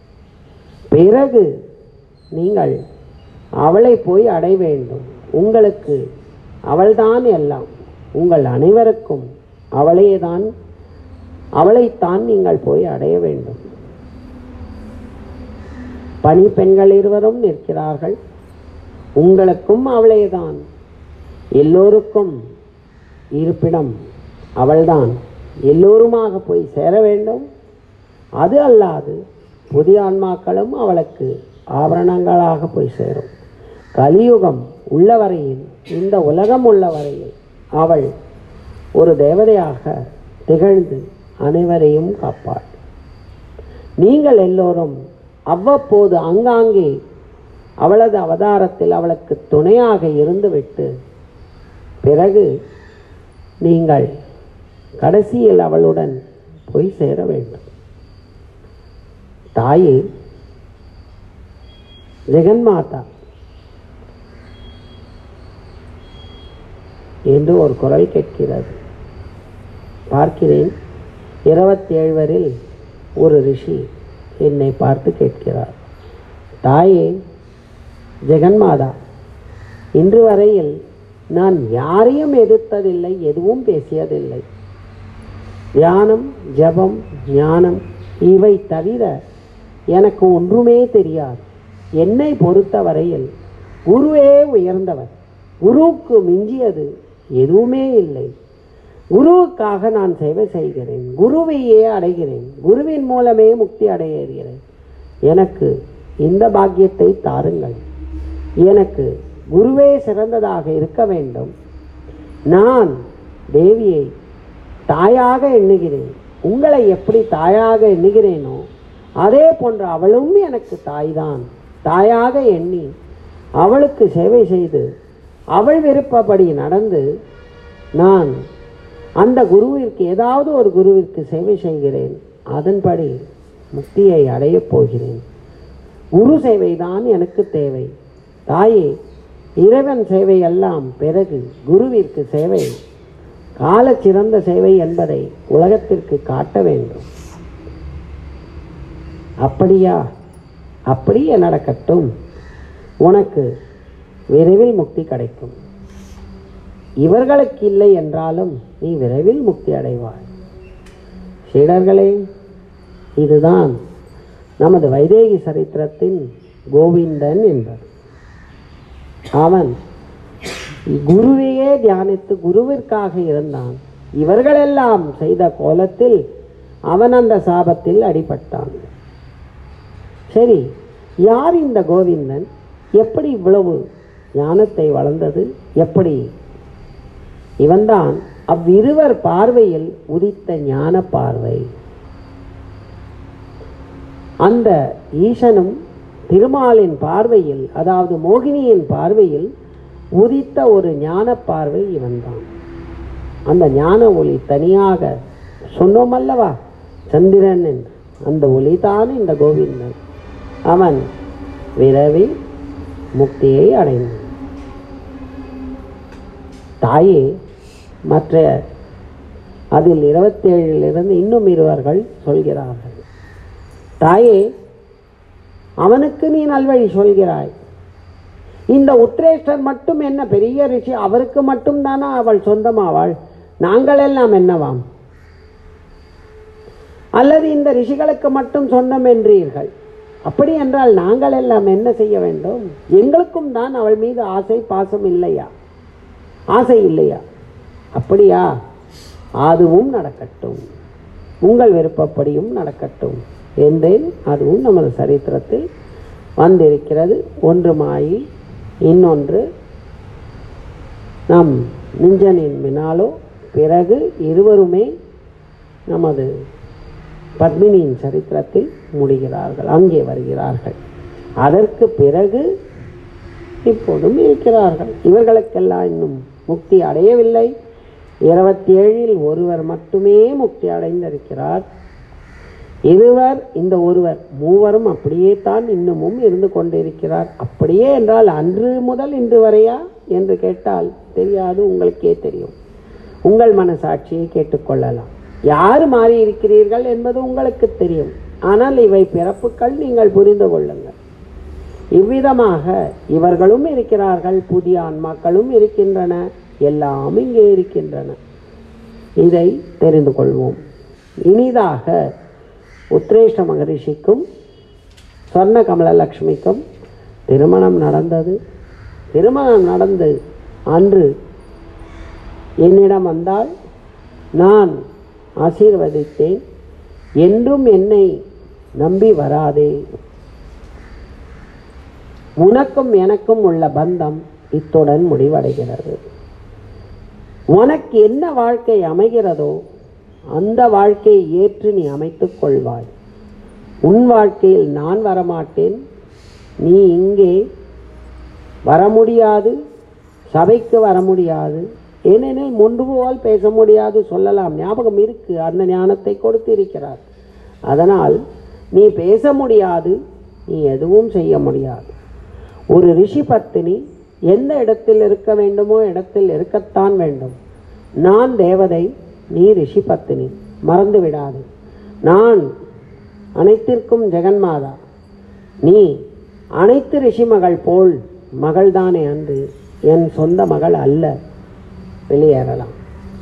பிறகு நீங்கள் அவளை போய் அடைய வேண்டும் உங்களுக்கு அவள்தான் எல்லாம் உங்கள் அனைவருக்கும் அவளே தான் அவளைத்தான் நீங்கள் போய் அடைய வேண்டும் பணி பெண்கள் இருவரும் நிற்கிறார்கள் உங்களுக்கும் அவளேதான் எல்லோருக்கும் இருப்பிடம் அவள்தான் எல்லோருமாக போய் சேர வேண்டும் அது அல்லாது புதிய ஆன்மாக்களும் அவளுக்கு ஆபரணங்களாக போய் சேரும் கலியுகம் உள்ள வரையில் இந்த உலகம் உள்ள வரையில் அவள் ஒரு தேவதையாக திகழ்ந்து அனைவரையும் காப்பாள் நீங்கள் எல்லோரும் அவ்வப்போது அங்காங்கே அவளது அவதாரத்தில் அவளுக்கு துணையாக இருந்துவிட்டு பிறகு நீங்கள் கடைசியில் அவளுடன் போய் சேர வேண்டும் தாயே ஜெகன்மாதா என்று ஒரு குரல் கேட்கிறது பார்க்கிறேன் இருபத்தி ஏழ்வரில் ஒரு ரிஷி என்னை பார்த்து கேட்கிறார் தாயே ஜெகன்மாதா இன்று வரையில் நான் யாரையும் எதிர்த்ததில்லை எதுவும் பேசியதில்லை தியானம் ஜபம் ஞானம் இவை தவிர எனக்கு ஒன்றுமே தெரியாது என்னை பொறுத்தவரையில் குருவே உயர்ந்தவர் குருவுக்கு மிஞ்சியது எதுவுமே இல்லை குருவுக்காக நான் சேவை செய்கிறேன் குருவையே அடைகிறேன் குருவின் மூலமே முக்தி அடைகிறேன் எனக்கு இந்த பாக்கியத்தை தாருங்கள் எனக்கு குருவே சிறந்ததாக இருக்க வேண்டும் நான் தேவியை தாயாக எண்ணுகிறேன் உங்களை எப்படி தாயாக எண்ணுகிறேனோ அதே போன்று அவளும் எனக்கு தாய்தான் தாயாக எண்ணி அவளுக்கு சேவை செய்து அவள் விருப்பப்படி நடந்து நான் அந்த குருவிற்கு ஏதாவது ஒரு குருவிற்கு சேவை செய்கிறேன் அதன்படி முக்தியை அடையப் போகிறேன் குரு சேவைதான் எனக்கு தேவை தாயே இறைவன் சேவை எல்லாம் பிறகு குருவிற்கு சேவை கால சிறந்த சேவை என்பதை உலகத்திற்கு காட்ட வேண்டும் அப்படியா அப்படியே நடக்கட்டும் உனக்கு விரைவில் முக்தி கிடைக்கும் இவர்களுக்கு இல்லை என்றாலும் நீ விரைவில் முக்தி அடைவாய் சீடர்களே இதுதான் நமது வைதேகி சரித்திரத்தின் கோவிந்தன் என்பது அவன் குருவையே தியானித்து குருவிற்காக இருந்தான் இவர்களெல்லாம் செய்த கோலத்தில் அவன் அந்த சாபத்தில் அடிபட்டான் சரி யார் இந்த கோவிந்தன் எப்படி இவ்வளவு ஞானத்தை வளர்ந்தது எப்படி இவன்தான் அவ்விருவர் பார்வையில் உதித்த ஞான பார்வை அந்த ஈசனும் திருமாலின் பார்வையில் அதாவது மோகினியின் பார்வையில் உதித்த ஒரு ஞான பார்வை இவன்தான் அந்த ஞான ஒளி தனியாக சொன்னோம் அல்லவா சந்திரன் என்று அந்த ஒளி தான் இந்த கோவிந்தன் அவன் விரைவில் முக்தியை அடைந்தான் தாயே மற்ற அதில் இருபத்தேழிலிருந்து இன்னும் இருவர்கள் சொல்கிறார்கள் தாயே அவனுக்கு நீ நல்வழி சொல்கிறாய் இந்த உத்ரேஷ்டர் மட்டும் என்ன பெரிய ரிஷி அவருக்கு மட்டும் தானா அவள் சொந்தமாவாள் நாங்கள் எல்லாம் என்னவாம் அல்லது இந்த ரிஷிகளுக்கு மட்டும் சொந்தம் என்றீர்கள் அப்படி என்றால் நாங்கள் எல்லாம் என்ன செய்ய வேண்டும் எங்களுக்கும் தான் அவள் மீது ஆசை பாசம் இல்லையா ஆசை இல்லையா அப்படியா அதுவும் நடக்கட்டும் உங்கள் விருப்பப்படியும் நடக்கட்டும் என்றேன் அதுவும் நமது சரித்திரத்தில் வந்திருக்கிறது ஒன்று மாயி இன்னொன்று நம் நிஞ்சனின் மினாலோ பிறகு இருவருமே நமது பத்மினியின் சரித்திரத்தில் முடிகிறார்கள் அங்கே வருகிறார்கள் அதற்கு பிறகு இப்போதும் இருக்கிறார்கள் இவர்களுக்கெல்லாம் இன்னும் முக்தி அடையவில்லை இருபத்தி ஏழில் ஒருவர் மட்டுமே முக்தி அடைந்திருக்கிறார் இருவர் இந்த ஒருவர் மூவரும் அப்படியே தான் இன்னமும் இருந்து கொண்டிருக்கிறார் அப்படியே என்றால் அன்று முதல் இன்று வரையா என்று கேட்டால் தெரியாது உங்களுக்கே தெரியும் உங்கள் மனசாட்சியை கேட்டுக்கொள்ளலாம் யார் மாறி இருக்கிறீர்கள் என்பது உங்களுக்கு தெரியும் ஆனால் இவை பிறப்புகள் நீங்கள் புரிந்து கொள்ளுங்கள் இவ்விதமாக இவர்களும் இருக்கிறார்கள் புதிய ஆன்மாக்களும் இருக்கின்றன எல்லாம் இங்கே இருக்கின்றன இதை தெரிந்து கொள்வோம் இனிதாக உத்ரேஷ்ட மகரிஷிக்கும் சொர்ண கமலலக்ஷ்மிக்கும் திருமணம் நடந்தது திருமணம் நடந்து அன்று என்னிடம் வந்தால் நான் ஆசீர்வதித்தேன் என்றும் என்னை நம்பி வராதே உனக்கும் எனக்கும் உள்ள பந்தம் இத்துடன் முடிவடைகிறது உனக்கு என்ன வாழ்க்கை அமைகிறதோ அந்த வாழ்க்கையை ஏற்று நீ அமைத்துக் கொள்வாய் உன் வாழ்க்கையில் நான் வரமாட்டேன் நீ இங்கே வர முடியாது சபைக்கு வர முடியாது ஏனெனில் முன்பு போல் பேச முடியாது சொல்லலாம் ஞாபகம் இருக்கு அந்த ஞானத்தை கொடுத்து இருக்கிறார் அதனால் நீ பேச முடியாது நீ எதுவும் செய்ய முடியாது ஒரு ரிஷி பத்தினி எந்த இடத்தில் இருக்க வேண்டுமோ இடத்தில் இருக்கத்தான் வேண்டும் நான் தேவதை நீ ரிஷி பத்தினி மறந்து விடாது நான் அனைத்திற்கும் ஜெகன்மாதா நீ அனைத்து ரிஷி மகள் போல் மகள்தானே அன்று என் சொந்த மகள் அல்ல வெளியேறலாம்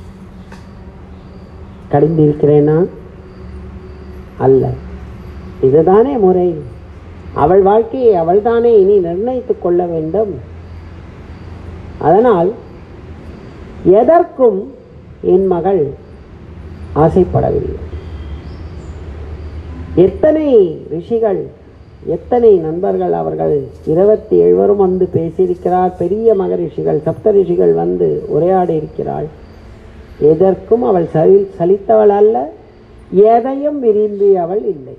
கடிந்திருக்கிறேனா அல்ல இதுதானே முறை அவள் வாழ்க்கையை அவள்தானே இனி நிர்ணயித்துக் கொள்ள வேண்டும் அதனால் எதற்கும் என் மகள் ஆசைப்படவில்லை எத்தனை ரிஷிகள் எத்தனை நண்பர்கள் அவர்கள் இருபத்தி ஏழுவரும் வந்து பேசியிருக்கிறார் பெரிய மகரிஷிகள் சப்த ரிஷிகள் வந்து உரையாடி இருக்கிறாள் எதற்கும் அவள் சலி சலித்தவள் அல்ல எதையும் விரும்பியவள் இல்லை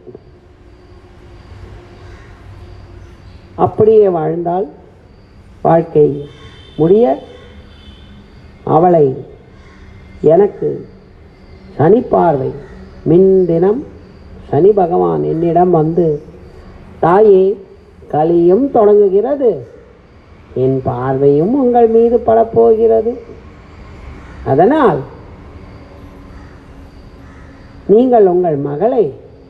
அப்படியே வாழ்ந்தால் வாழ்க்கை முடிய அவளை எனக்கு சனி பார்வை மின் தினம் சனி பகவான் என்னிடம் வந்து தாயே கலியும் தொடங்குகிறது என் பார்வையும் உங்கள் மீது படப்போகிறது அதனால் நீங்கள் உங்கள் மகளை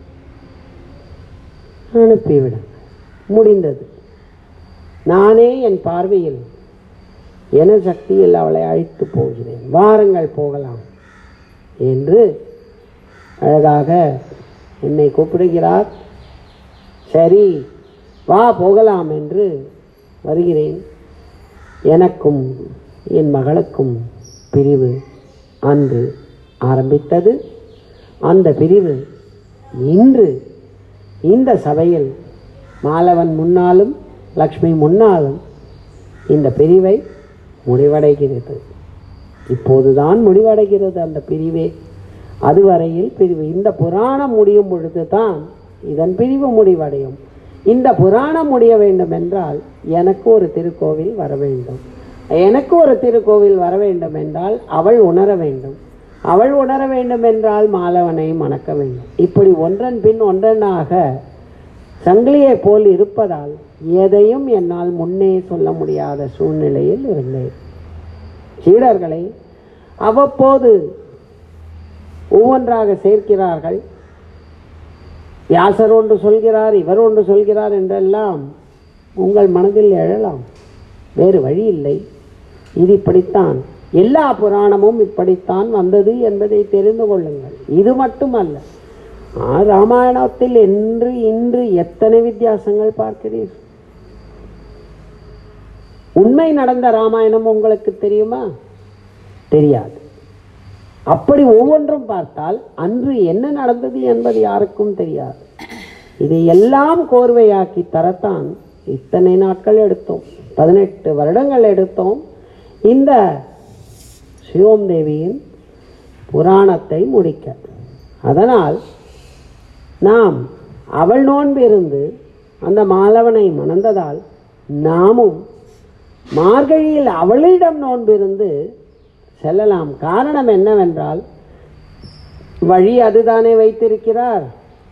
அனுப்பிவிடுங்கள் முடிந்தது நானே என் பார்வையில் என சக்தியில் அவளை அழைத்து போகிறேன் வாருங்கள் போகலாம் என்று அழகாக என்னை கூப்பிடுகிறார் சரி வா போகலாம் என்று வருகிறேன் எனக்கும் என் மகளுக்கும் பிரிவு அன்று ஆரம்பித்தது அந்த பிரிவு இன்று இந்த சபையில் மாலவன் முன்னாலும் லக்ஷ்மி முன்னாலும் இந்த பிரிவை முடிவடைகிறது இப்போதுதான் முடிவடைகிறது அந்த பிரிவே அதுவரையில் பிரிவு இந்த புராணம் முடியும் பொழுது தான் இதன் பிரிவு முடிவடையும் இந்த புராணம் முடிய வேண்டும் என்றால் எனக்கு ஒரு திருக்கோவில் வர வேண்டும் எனக்கு ஒரு திருக்கோவில் வர வேண்டும் என்றால் அவள் உணர வேண்டும் அவள் உணர வேண்டும் என்றால் மாலவனை மணக்க வேண்டும் இப்படி ஒன்றன் பின் ஒன்றனாக சங்கிலியைப் போல் இருப்பதால் எதையும் என்னால் முன்னே சொல்ல முடியாத சூழ்நிலையில் இருந்தேன் சீடர்களை அவ்வப்போது ஒவ்வொன்றாக சேர்க்கிறார்கள் வியாசர் ஒன்று சொல்கிறார் இவர் ஒன்று சொல்கிறார் என்றெல்லாம் உங்கள் மனதில் எழலாம் வேறு வழி இல்லை இது இப்படித்தான் எல்லா புராணமும் இப்படித்தான் வந்தது என்பதை தெரிந்து கொள்ளுங்கள் இது மட்டுமல்ல ஆ, ராமாயணத்தில் என்று இன்று எத்தனை வித்தியாசங்கள் பார்க்கிறீர்கள் உண்மை நடந்த ராமாயணம் உங்களுக்கு தெரியுமா தெரியாது அப்படி ஒவ்வொன்றும் பார்த்தால் அன்று என்ன நடந்தது என்பது யாருக்கும் தெரியாது இதை எல்லாம் கோர்வையாக்கி தரத்தான் இத்தனை நாட்கள் எடுத்தோம் பதினெட்டு வருடங்கள் எடுத்தோம் இந்த சிவோம் தேவியின் புராணத்தை முடிக்க அதனால் நாம் அவள் நோன்பிருந்து அந்த மாலவனை மணந்ததால் நாமும் மார்கழியில் அவளிடம் நோன்பிருந்து செல்லலாம் காரணம் என்னவென்றால் வழி அதுதானே வைத்திருக்கிறார்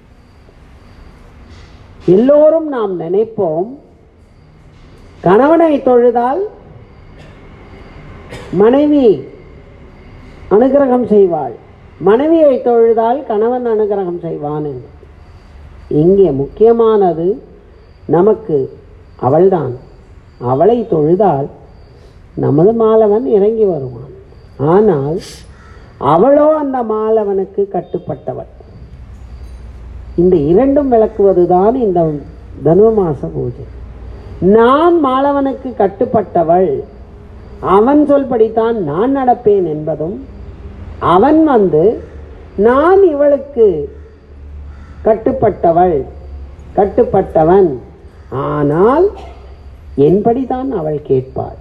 எல்லோரும் நாம் நினைப்போம் கணவனை தொழுதால் மனைவி அனுகிரகம் செய்வாள் மனைவியை தொழுதால் கணவன் அனுகிரகம் செய்வான் என்று இங்கே முக்கியமானது நமக்கு அவள்தான் அவளை தொழுதால் நமது மாலவன் இறங்கி வருவான் ஆனால் அவளோ அந்த மாலவனுக்கு கட்டுப்பட்டவள் இந்த இரண்டும் விளக்குவதுதான் இந்த தனுர்மாச பூஜை நான் மாலவனுக்கு கட்டுப்பட்டவள் அவன் சொல்படித்தான் நான் நடப்பேன் என்பதும் அவன் வந்து நான் இவளுக்கு கட்டுப்பட்டவள் கட்டுப்பட்டவன் ஆனால் என்படிதான் அவள் கேட்பாள்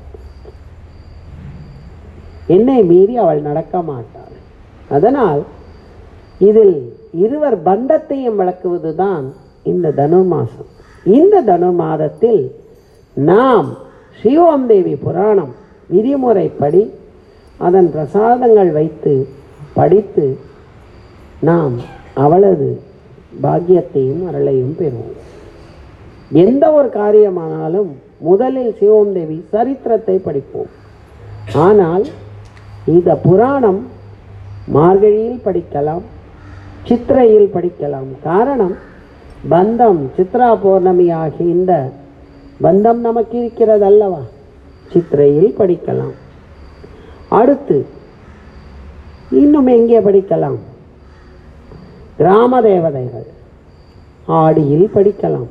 என்னை மீறி அவள் நடக்க மாட்டாள் அதனால் இதில் இருவர் பந்தத்தையும் விளக்குவதுதான் இந்த தனுர்மாசம் இந்த தனுர்மாதத்தில் நாம் ஸ்ரீஓம் தேவி புராணம் விதிமுறைப்படி அதன் பிரசாதங்கள் வைத்து படித்து நாம் அவளது பாக்கியத்தையும் அருளையும் பெறுவோம் எந்த ஒரு காரியமானாலும் முதலில் சிவோம் தேவி சரித்திரத்தை படிப்போம் ஆனால் இந்த புராணம் மார்கழியில் படிக்கலாம் சித்திரையில் படிக்கலாம் காரணம் பந்தம் சித்ரா பௌர்ணமி ஆகிய இந்த பந்தம் நமக்கு இருக்கிறது அல்லவா சித்திரையில் படிக்கலாம் அடுத்து இன்னும் எங்கே படிக்கலாம் கிராம தேவதைகள் ஆடியில் படிக்கலாம்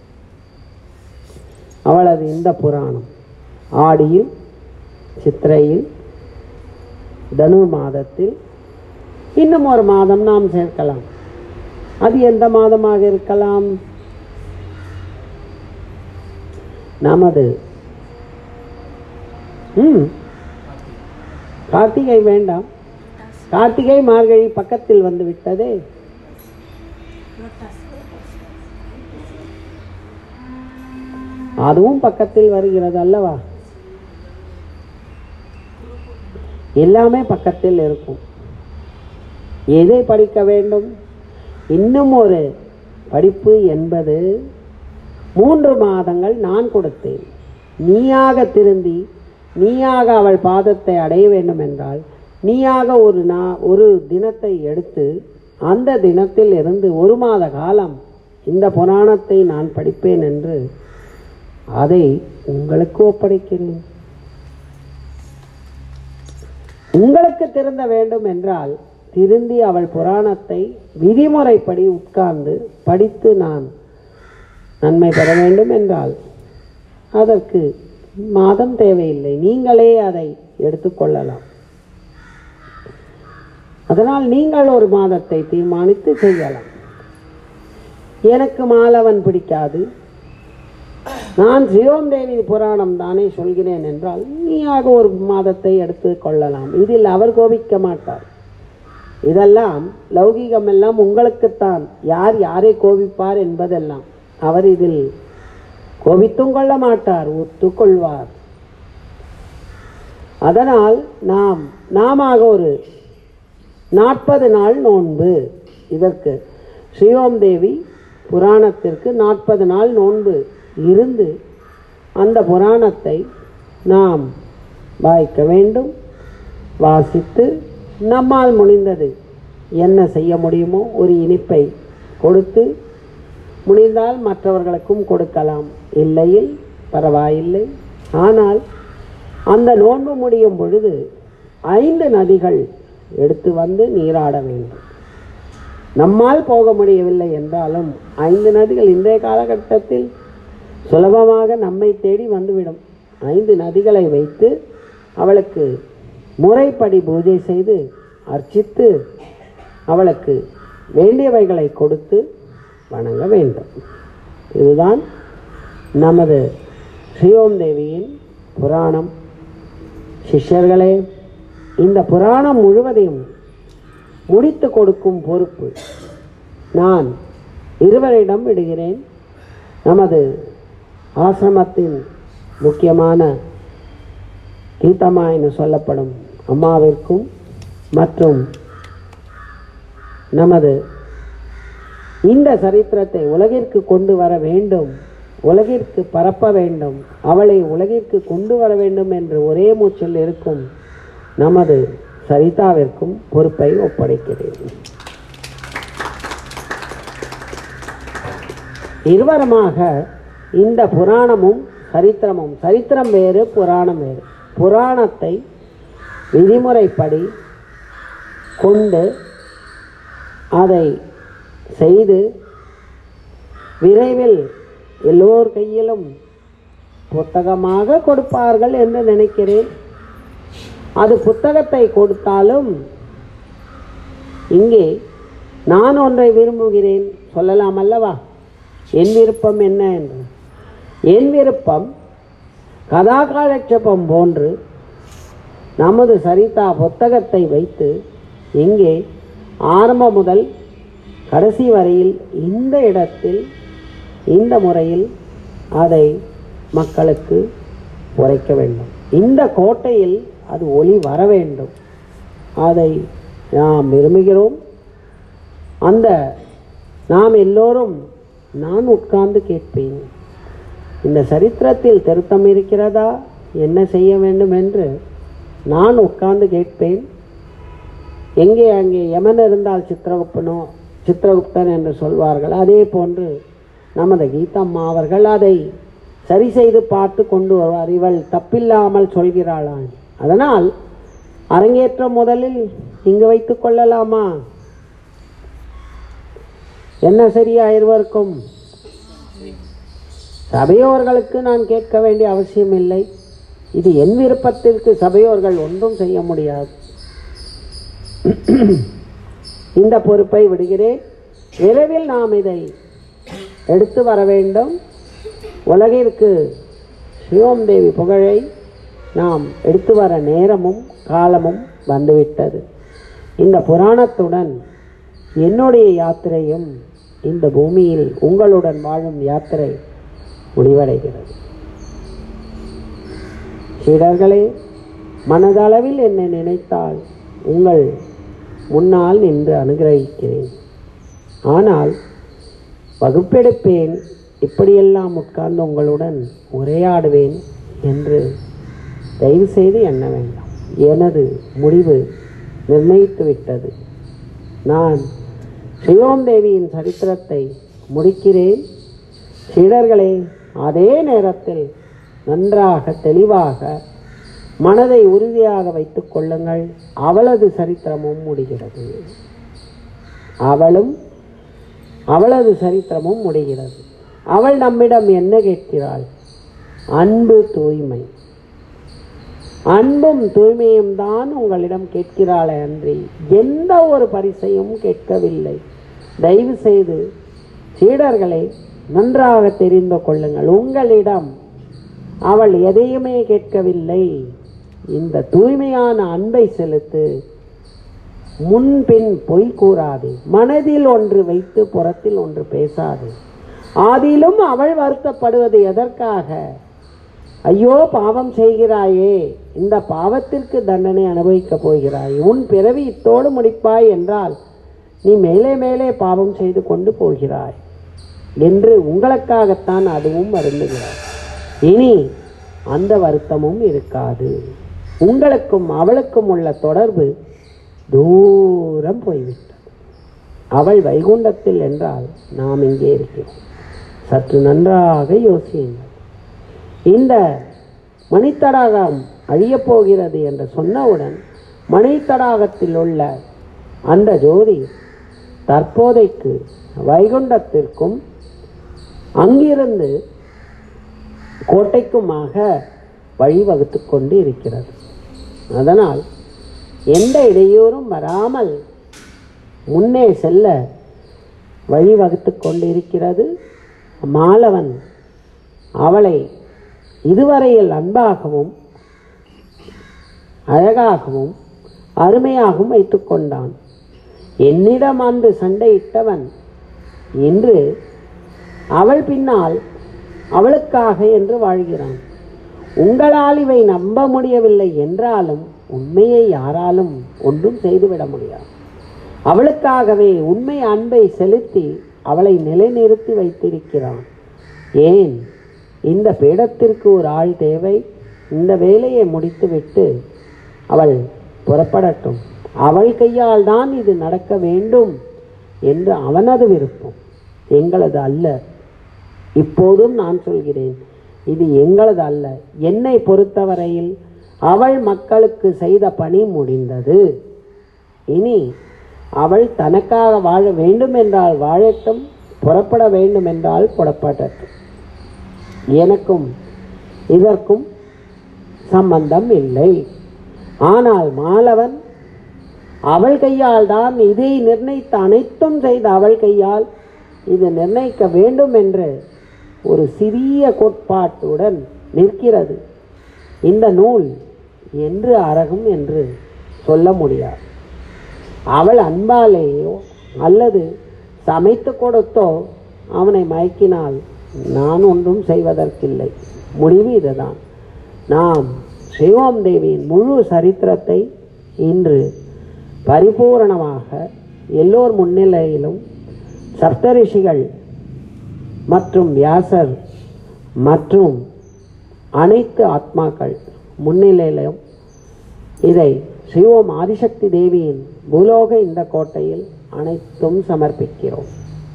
அவளது இந்த புராணம் ஆடியில் சித்திரையில் தனுர் மாதத்தில் இன்னும் ஒரு மாதம் நாம் சேர்க்கலாம் அது எந்த மாதமாக இருக்கலாம் நமது ம் கார்த்திகை வேண்டாம் கார்த்திகை மார்கழி பக்கத்தில் வந்து விட்டதே அதுவும் பக்கத்தில் வருகிறது அல்லவா எல்லாமே பக்கத்தில் இருக்கும் எதை படிக்க வேண்டும் இன்னும் ஒரு படிப்பு என்பது மூன்று மாதங்கள் நான் கொடுத்தேன் நீயாக திருந்தி நீயாக அவள் பாதத்தை அடைய வேண்டும் என்றால் நீயாக ஒரு நா ஒரு தினத்தை எடுத்து அந்த தினத்தில் இருந்து ஒரு மாத காலம் இந்த புராணத்தை நான் படிப்பேன் என்று அதை உங்களுக்கு ஒப்படைக்கிறேன் உங்களுக்கு திருந்த வேண்டும் என்றால் திருந்தி அவள் புராணத்தை விதிமுறைப்படி உட்கார்ந்து படித்து நான் நன்மை பெற வேண்டும் என்றால் அதற்கு மாதம் தேவையில்லை நீங்களே அதை எடுத்துக்கொள்ளலாம் அதனால் நீங்கள் ஒரு மாதத்தை தீர்மானித்து செய்யலாம் எனக்கு மாலவன் பிடிக்காது நான் சிவம் தேவி புராணம் தானே சொல்கிறேன் என்றால் நீயாக ஒரு மாதத்தை எடுத்து கொள்ளலாம் இதில் அவர் கோபிக்க மாட்டார் இதெல்லாம் லௌகீகம் எல்லாம் உங்களுக்குத்தான் யார் யாரை கோபிப்பார் என்பதெல்லாம் அவர் இதில் கோபித்தும் கொள்ள மாட்டார் ஒத்துக்கொள்வார் அதனால் நாம் நாம ஒரு நாற்பது நாள் நோன்பு இதற்கு ஸ்ரீஓம் தேவி புராணத்திற்கு நாற்பது நாள் நோன்பு இருந்து அந்த புராணத்தை நாம் வாய்க்க வேண்டும் வாசித்து நம்மால் முடிந்தது என்ன செய்ய முடியுமோ ஒரு இனிப்பை கொடுத்து முடிந்தால் மற்றவர்களுக்கும் கொடுக்கலாம் இல்லையில் பரவாயில்லை ஆனால் அந்த நோன்பு முடியும் பொழுது ஐந்து நதிகள் எடுத்து வந்து நீராட வேண்டும் நம்மால் போக முடியவில்லை என்றாலும் ஐந்து நதிகள் இன்றைய காலகட்டத்தில் சுலபமாக நம்மை தேடி வந்துவிடும் ஐந்து நதிகளை வைத்து அவளுக்கு முறைப்படி பூஜை செய்து அர்ச்சித்து அவளுக்கு வேண்டியவைகளை கொடுத்து வணங்க வேண்டும் இதுதான் நமது ஸ்ரீஓம் தேவியின் புராணம் சிஷ்யர்களே இந்த புராணம் முழுவதையும் முடித்து கொடுக்கும் பொறுப்பு நான் இருவரிடம் விடுகிறேன் நமது ஆசிரமத்தின் முக்கியமான கீதமா என்று சொல்லப்படும் அம்மாவிற்கும் மற்றும் நமது இந்த சரித்திரத்தை உலகிற்கு கொண்டு வர வேண்டும் உலகிற்கு பரப்ப வேண்டும் அவளை உலகிற்கு கொண்டு வர வேண்டும் என்று ஒரே மூச்சில் இருக்கும் நமது சரிதாவிற்கும் பொறுப்பை ஒப்படைக்கிறேன் இருவருமாக இந்த புராணமும் சரித்திரமும் சரித்திரம் வேறு புராணம் வேறு புராணத்தை விதிமுறைப்படி கொண்டு அதை செய்து விரைவில் எல்லோர் கையிலும் புத்தகமாக கொடுப்பார்கள் என்று நினைக்கிறேன் அது புத்தகத்தை கொடுத்தாலும் இங்கே நான் ஒன்றை விரும்புகிறேன் சொல்லலாம் அல்லவா என் விருப்பம் என்ன என்று என் விருப்பம் கதாகாலட்சேபம் போன்று நமது சரிதா புத்தகத்தை வைத்து இங்கே ஆரம்பம் முதல் கடைசி வரையில் இந்த இடத்தில் இந்த முறையில் அதை மக்களுக்கு உரைக்க வேண்டும் இந்த கோட்டையில் அது ஒளி வர வேண்டும் அதை நாம் விரும்புகிறோம் அந்த நாம் எல்லோரும் நான் உட்கார்ந்து கேட்பேன் இந்த சரித்திரத்தில் திருத்தம் இருக்கிறதா என்ன செய்ய வேண்டும் என்று நான் உட்கார்ந்து கேட்பேன் எங்கே அங்கே யமன் இருந்தால் சித்திரகுப்தனோ சித்திரகுப்தன் என்று சொல்வார்கள் அதே போன்று நமது கீதம்மா அவர்கள் அதை சரி செய்து பார்த்து கொண்டு வருவார் இவள் தப்பில்லாமல் சொல்கிறாளாம் அதனால் அரங்கேற்றம் முதலில் இங்கு வைத்துக் கொள்ளலாமா என்ன சரியா இருவருக்கும் சபையோர்களுக்கு நான் கேட்க வேண்டிய அவசியம் இல்லை இது என் விருப்பத்திற்கு சபையோர்கள் ஒன்றும் செய்ய முடியாது இந்த பொறுப்பை விடுகிறேன் விரைவில் நாம் இதை எடுத்து வர வேண்டும் உலகிற்கு சிவம் தேவி புகழை நாம் எடுத்து வர நேரமும் காலமும் வந்துவிட்டது இந்த புராணத்துடன் என்னுடைய யாத்திரையும் இந்த பூமியில் உங்களுடன் வாழும் யாத்திரை முடிவடைகிறது சீடர்களே மனதளவில் என்னை நினைத்தால் உங்கள் முன்னால் நின்று அனுகிரகிக்கிறேன் ஆனால் வகுப்பெடுப்பேன் இப்படியெல்லாம் உட்கார்ந்து உங்களுடன் உரையாடுவேன் என்று தயவு செய்து எண்ண வேண்டாம் எனது முடிவு நிர்ணயித்து விட்டது நான் சிவோம் தேவியின் சரித்திரத்தை முடிக்கிறேன் சீடர்களே அதே நேரத்தில் நன்றாக தெளிவாக மனதை உறுதியாக வைத்துக் கொள்ளுங்கள் அவளது சரித்திரமும் முடிகிறது அவளும் அவளது சரித்திரமும் முடிகிறது அவள் நம்மிடம் என்ன கேட்கிறாள் அன்பு தூய்மை அன்பும் தூய்மையும் தான் உங்களிடம் கேட்கிறாளே அன்றி எந்த ஒரு பரிசையும் கேட்கவில்லை தயவு செய்து சீடர்களை நன்றாக தெரிந்து கொள்ளுங்கள் உங்களிடம் அவள் எதையுமே கேட்கவில்லை இந்த தூய்மையான அன்பை செலுத்து முன்பின் பொய் கூறாது மனதில் ஒன்று வைத்து புறத்தில் ஒன்று பேசாது ஆதிலும் அவள் வருத்தப்படுவது எதற்காக ஐயோ பாவம் செய்கிறாயே இந்த பாவத்திற்கு தண்டனை அனுபவிக்கப் போகிறாய் உன் பிறவி இத்தோடு முடிப்பாய் என்றால் நீ மேலே மேலே பாவம் செய்து கொண்டு போகிறாய் என்று உங்களுக்காகத்தான் அதுவும் வருந்துகிறார் இனி அந்த வருத்தமும் இருக்காது உங்களுக்கும் அவளுக்கும் உள்ள தொடர்பு தூரம் போய்விட்டது அவள் வைகுண்டத்தில் என்றால் நாம் இங்கே இருக்கிறோம் சற்று நன்றாக யோசியுங்கள் இந்த மணித்தடாகம் அழியப் போகிறது என்று சொன்னவுடன் மணித்தடாகத்தில் உள்ள அந்த ஜோதி தற்போதைக்கு வைகுண்டத்திற்கும் அங்கிருந்து கோட்டைக்குமாக வழிவகுத்து கொண்டு இருக்கிறது அதனால் எந்த இடையூறும் வராமல் முன்னே செல்ல வழிவகுத்து கொண்டு இருக்கிறது மாலவன் அவளை இதுவரையில் அன்பாகவும் அழகாகவும் அருமையாகவும் வைத்துக்கொண்டான் என்னிடம் அன்று சண்டையிட்டவன் இன்று அவள் பின்னால் அவளுக்காக என்று வாழ்கிறான் உங்களால் இவை நம்ப முடியவில்லை என்றாலும் உண்மையை யாராலும் ஒன்றும் செய்துவிட முடியாது அவளுக்காகவே உண்மை அன்பை செலுத்தி அவளை நிலைநிறுத்தி வைத்திருக்கிறான் ஏன் இந்த பீடத்திற்கு ஒரு ஆள் தேவை இந்த வேலையை முடித்துவிட்டு அவள் புறப்படட்டும் அவள் கையால் தான் இது நடக்க வேண்டும் என்று அவனது விருப்பம் எங்களது அல்ல இப்போதும் நான் சொல்கிறேன் இது எங்களது அல்ல என்னை பொறுத்தவரையில் அவள் மக்களுக்கு செய்த பணி முடிந்தது இனி அவள் தனக்காக வாழ வேண்டும் என்றால் வாழட்டும் புறப்பட வேண்டும் என்றால் புறப்படட்டும் எனக்கும் இதற்கும் சம்பந்தம் இல்லை ஆனால் மாலவன் அவள் கையால் தான் இதை நிர்ணயித்த அனைத்தும் செய்த அவள் கையால் இது நிர்ணயிக்க வேண்டும் என்று ஒரு சிறிய கோட்பாட்டுடன் நிற்கிறது இந்த நூல் என்று அரகும் என்று சொல்ல முடியாது அவள் அன்பாலேயோ அல்லது சமைத்து கொடுத்தோ அவனை மயக்கினால் நான் ஒன்றும் செய்வதற்கில்லை முடிவு இதுதான் நாம் சிவம் தேவியின் முழு சரித்திரத்தை இன்று பரிபூரணமாக எல்லோர் முன்னிலையிலும் சப்தரிஷிகள் மற்றும் வியாசர் மற்றும் அனைத்து ஆத்மாக்கள் முன்னிலையிலும் இதை சிவம் ஆதிசக்தி தேவியின் பூலோக இந்த கோட்டையில் அனைத்தும் சமர்ப்பிக்கிறோம்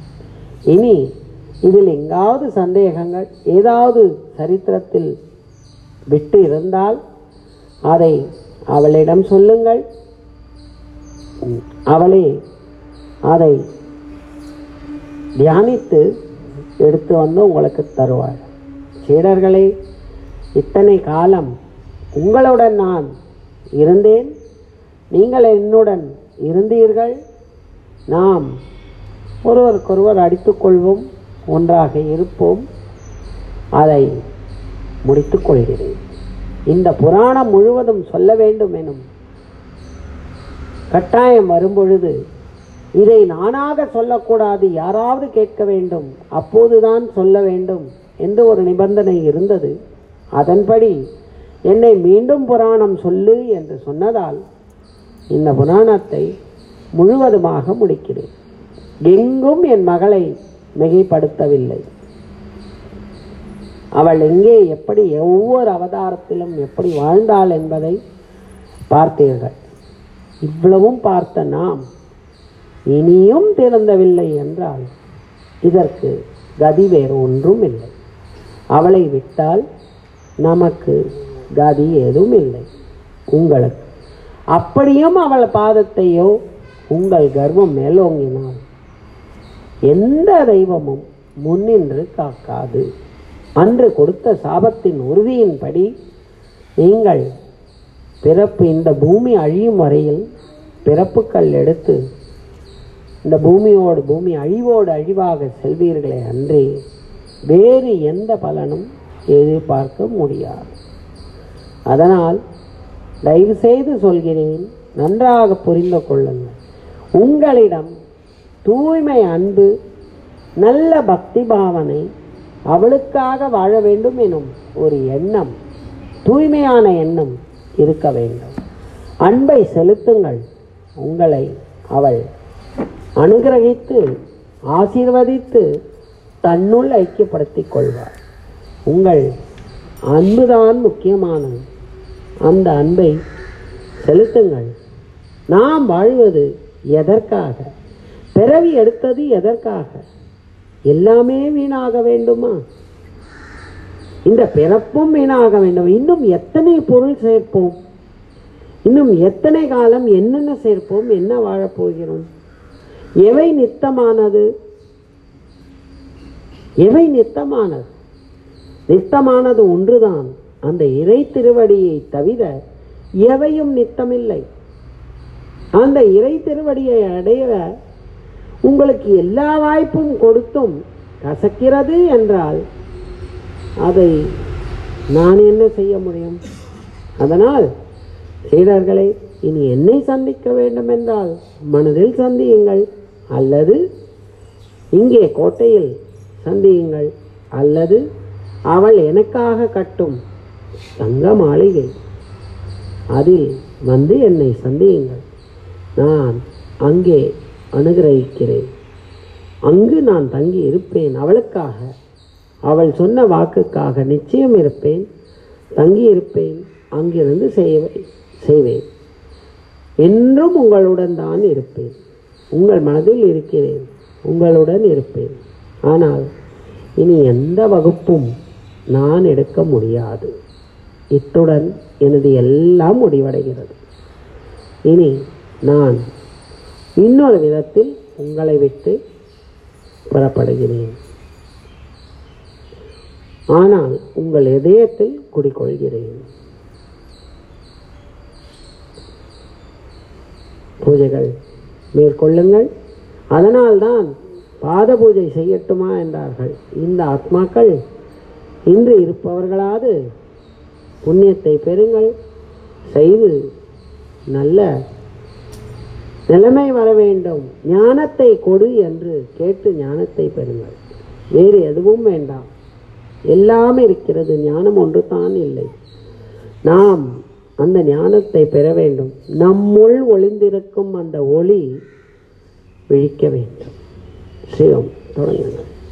இனி இதில் எங்காவது சந்தேகங்கள் ஏதாவது சரித்திரத்தில் விட்டு இருந்தால் அதை அவளிடம் சொல்லுங்கள் அவளே அதை தியானித்து எடுத்து வந்து உங்களுக்கு தருவாள் சீடர்களே இத்தனை காலம் உங்களுடன் நான் இருந்தேன் நீங்கள் என்னுடன் இருந்தீர்கள் நாம் ஒருவருக்கொருவர் அடித்துக்கொள்வோம் ஒன்றாக இருப்போம் அதை முடித்துக் கொள்கிறேன் இந்த புராணம் முழுவதும் சொல்ல வேண்டும் எனும் கட்டாயம் வரும்பொழுது இதை நானாக சொல்லக்கூடாது யாராவது கேட்க வேண்டும் அப்போதுதான் சொல்ல வேண்டும் என்று ஒரு நிபந்தனை இருந்தது அதன்படி என்னை மீண்டும் புராணம் சொல்லு என்று சொன்னதால் இந்த புராணத்தை முழுவதுமாக முடிக்கிறேன் எங்கும் என் மகளை மிகைப்படுத்தவில்லை அவள் எங்கே எப்படி ஒவ்வொரு அவதாரத்திலும் எப்படி வாழ்ந்தாள் என்பதை பார்த்தீர்கள் இவ்வளவும் பார்த்த நாம் இனியும் திறந்தவில்லை என்றால் இதற்கு கதி வேறு ஒன்றும் இல்லை அவளை விட்டால் நமக்கு கதி ஏதும் இல்லை உங்களுக்கு அப்படியும் அவள் பாதத்தையோ உங்கள் கர்வம் மேலோங்கினால் எந்த தெய்வமும் முன்னின்று காக்காது அன்று கொடுத்த சாபத்தின் உறுதியின்படி நீங்கள் பிறப்பு இந்த பூமி அழியும் வரையில் பிறப்புக்கள் எடுத்து இந்த பூமியோடு பூமி அழிவோடு அழிவாக செல்வீர்களே அன்றி வேறு எந்த பலனும் எதிர்பார்க்க முடியாது அதனால் தயவு செய்து சொல்கிறேன் நன்றாக புரிந்து கொள்ளுங்கள் உங்களிடம் தூய்மை அன்பு நல்ல பக்தி பாவனை அவளுக்காக வாழ வேண்டும் எனும் ஒரு எண்ணம் தூய்மையான எண்ணம் இருக்க வேண்டும் அன்பை செலுத்துங்கள் உங்களை அவள் அனுகிரகித்து ஆசீர்வதித்து தன்னுள் ஐக்கியப்படுத்திக் கொள்வார் உங்கள் அன்புதான் முக்கியமானது அந்த அன்பை செலுத்துங்கள் நாம் வாழ்வது எதற்காக பிறவி எடுத்தது எதற்காக எல்லாமே வீணாக வேண்டுமா இந்த பிறப்பும் வீணாக வேண்டும் இன்னும் எத்தனை பொருள் சேர்ப்போம் இன்னும் எத்தனை காலம் என்னென்ன சேர்ப்போம் என்ன வாழப்போகிறோம் எவை நித்தமானது எவை நித்தமானது நித்தமானது ஒன்றுதான் அந்த இறை திருவடியை தவிர எவையும் நித்தமில்லை அந்த இறை திருவடியை அடைய உங்களுக்கு எல்லா வாய்ப்பும் கொடுத்தும் கசக்கிறது என்றால் அதை நான் என்ன செய்ய முடியும் அதனால் சீடர்களை இனி என்னை சந்திக்க வேண்டும் என்றால் மனதில் சந்தியுங்கள் அல்லது இங்கே கோட்டையில் சந்தியுங்கள் அல்லது அவள் எனக்காக கட்டும் தங்க மாளிகை அதில் வந்து என்னை சந்தியுங்கள் நான் அங்கே அனுகிரகிக்கிறேன் அங்கு நான் தங்கி இருப்பேன் அவளுக்காக அவள் சொன்ன வாக்குக்காக நிச்சயம் இருப்பேன் தங்கி இருப்பேன் அங்கிருந்து செய்வே செய்வேன் என்றும் உங்களுடன் தான் இருப்பேன் உங்கள் மனதில் இருக்கிறேன் உங்களுடன் இருப்பேன் ஆனால் இனி எந்த வகுப்பும் நான் எடுக்க முடியாது இத்துடன் எனது எல்லாம் முடிவடைகிறது இனி நான் இன்னொரு விதத்தில் உங்களை விட்டு புறப்படுகிறேன் ஆனால் உங்கள் இதயத்தில் குடிக்கொள்கிறேன் பூஜைகள் மேற்கொள்ளுங்கள் அதனால்தான் பாத பூஜை செய்யட்டுமா என்றார்கள் இந்த ஆத்மாக்கள் இன்று இருப்பவர்களாவது புண்ணியத்தை பெறுங்கள் செய்து நல்ல நிலைமை வர வேண்டும் ஞானத்தை கொடு என்று கேட்டு ஞானத்தை பெறுங்கள் வேறு எதுவும் வேண்டாம் எல்லாம் இருக்கிறது ஞானம் ஒன்று தான் இல்லை நாம் அந்த ஞானத்தை பெற வேண்டும் நம்முள் ஒளிந்திருக்கும் அந்த ஒளி விழிக்க வேண்டும் சிவம் தொடங்குங்கள்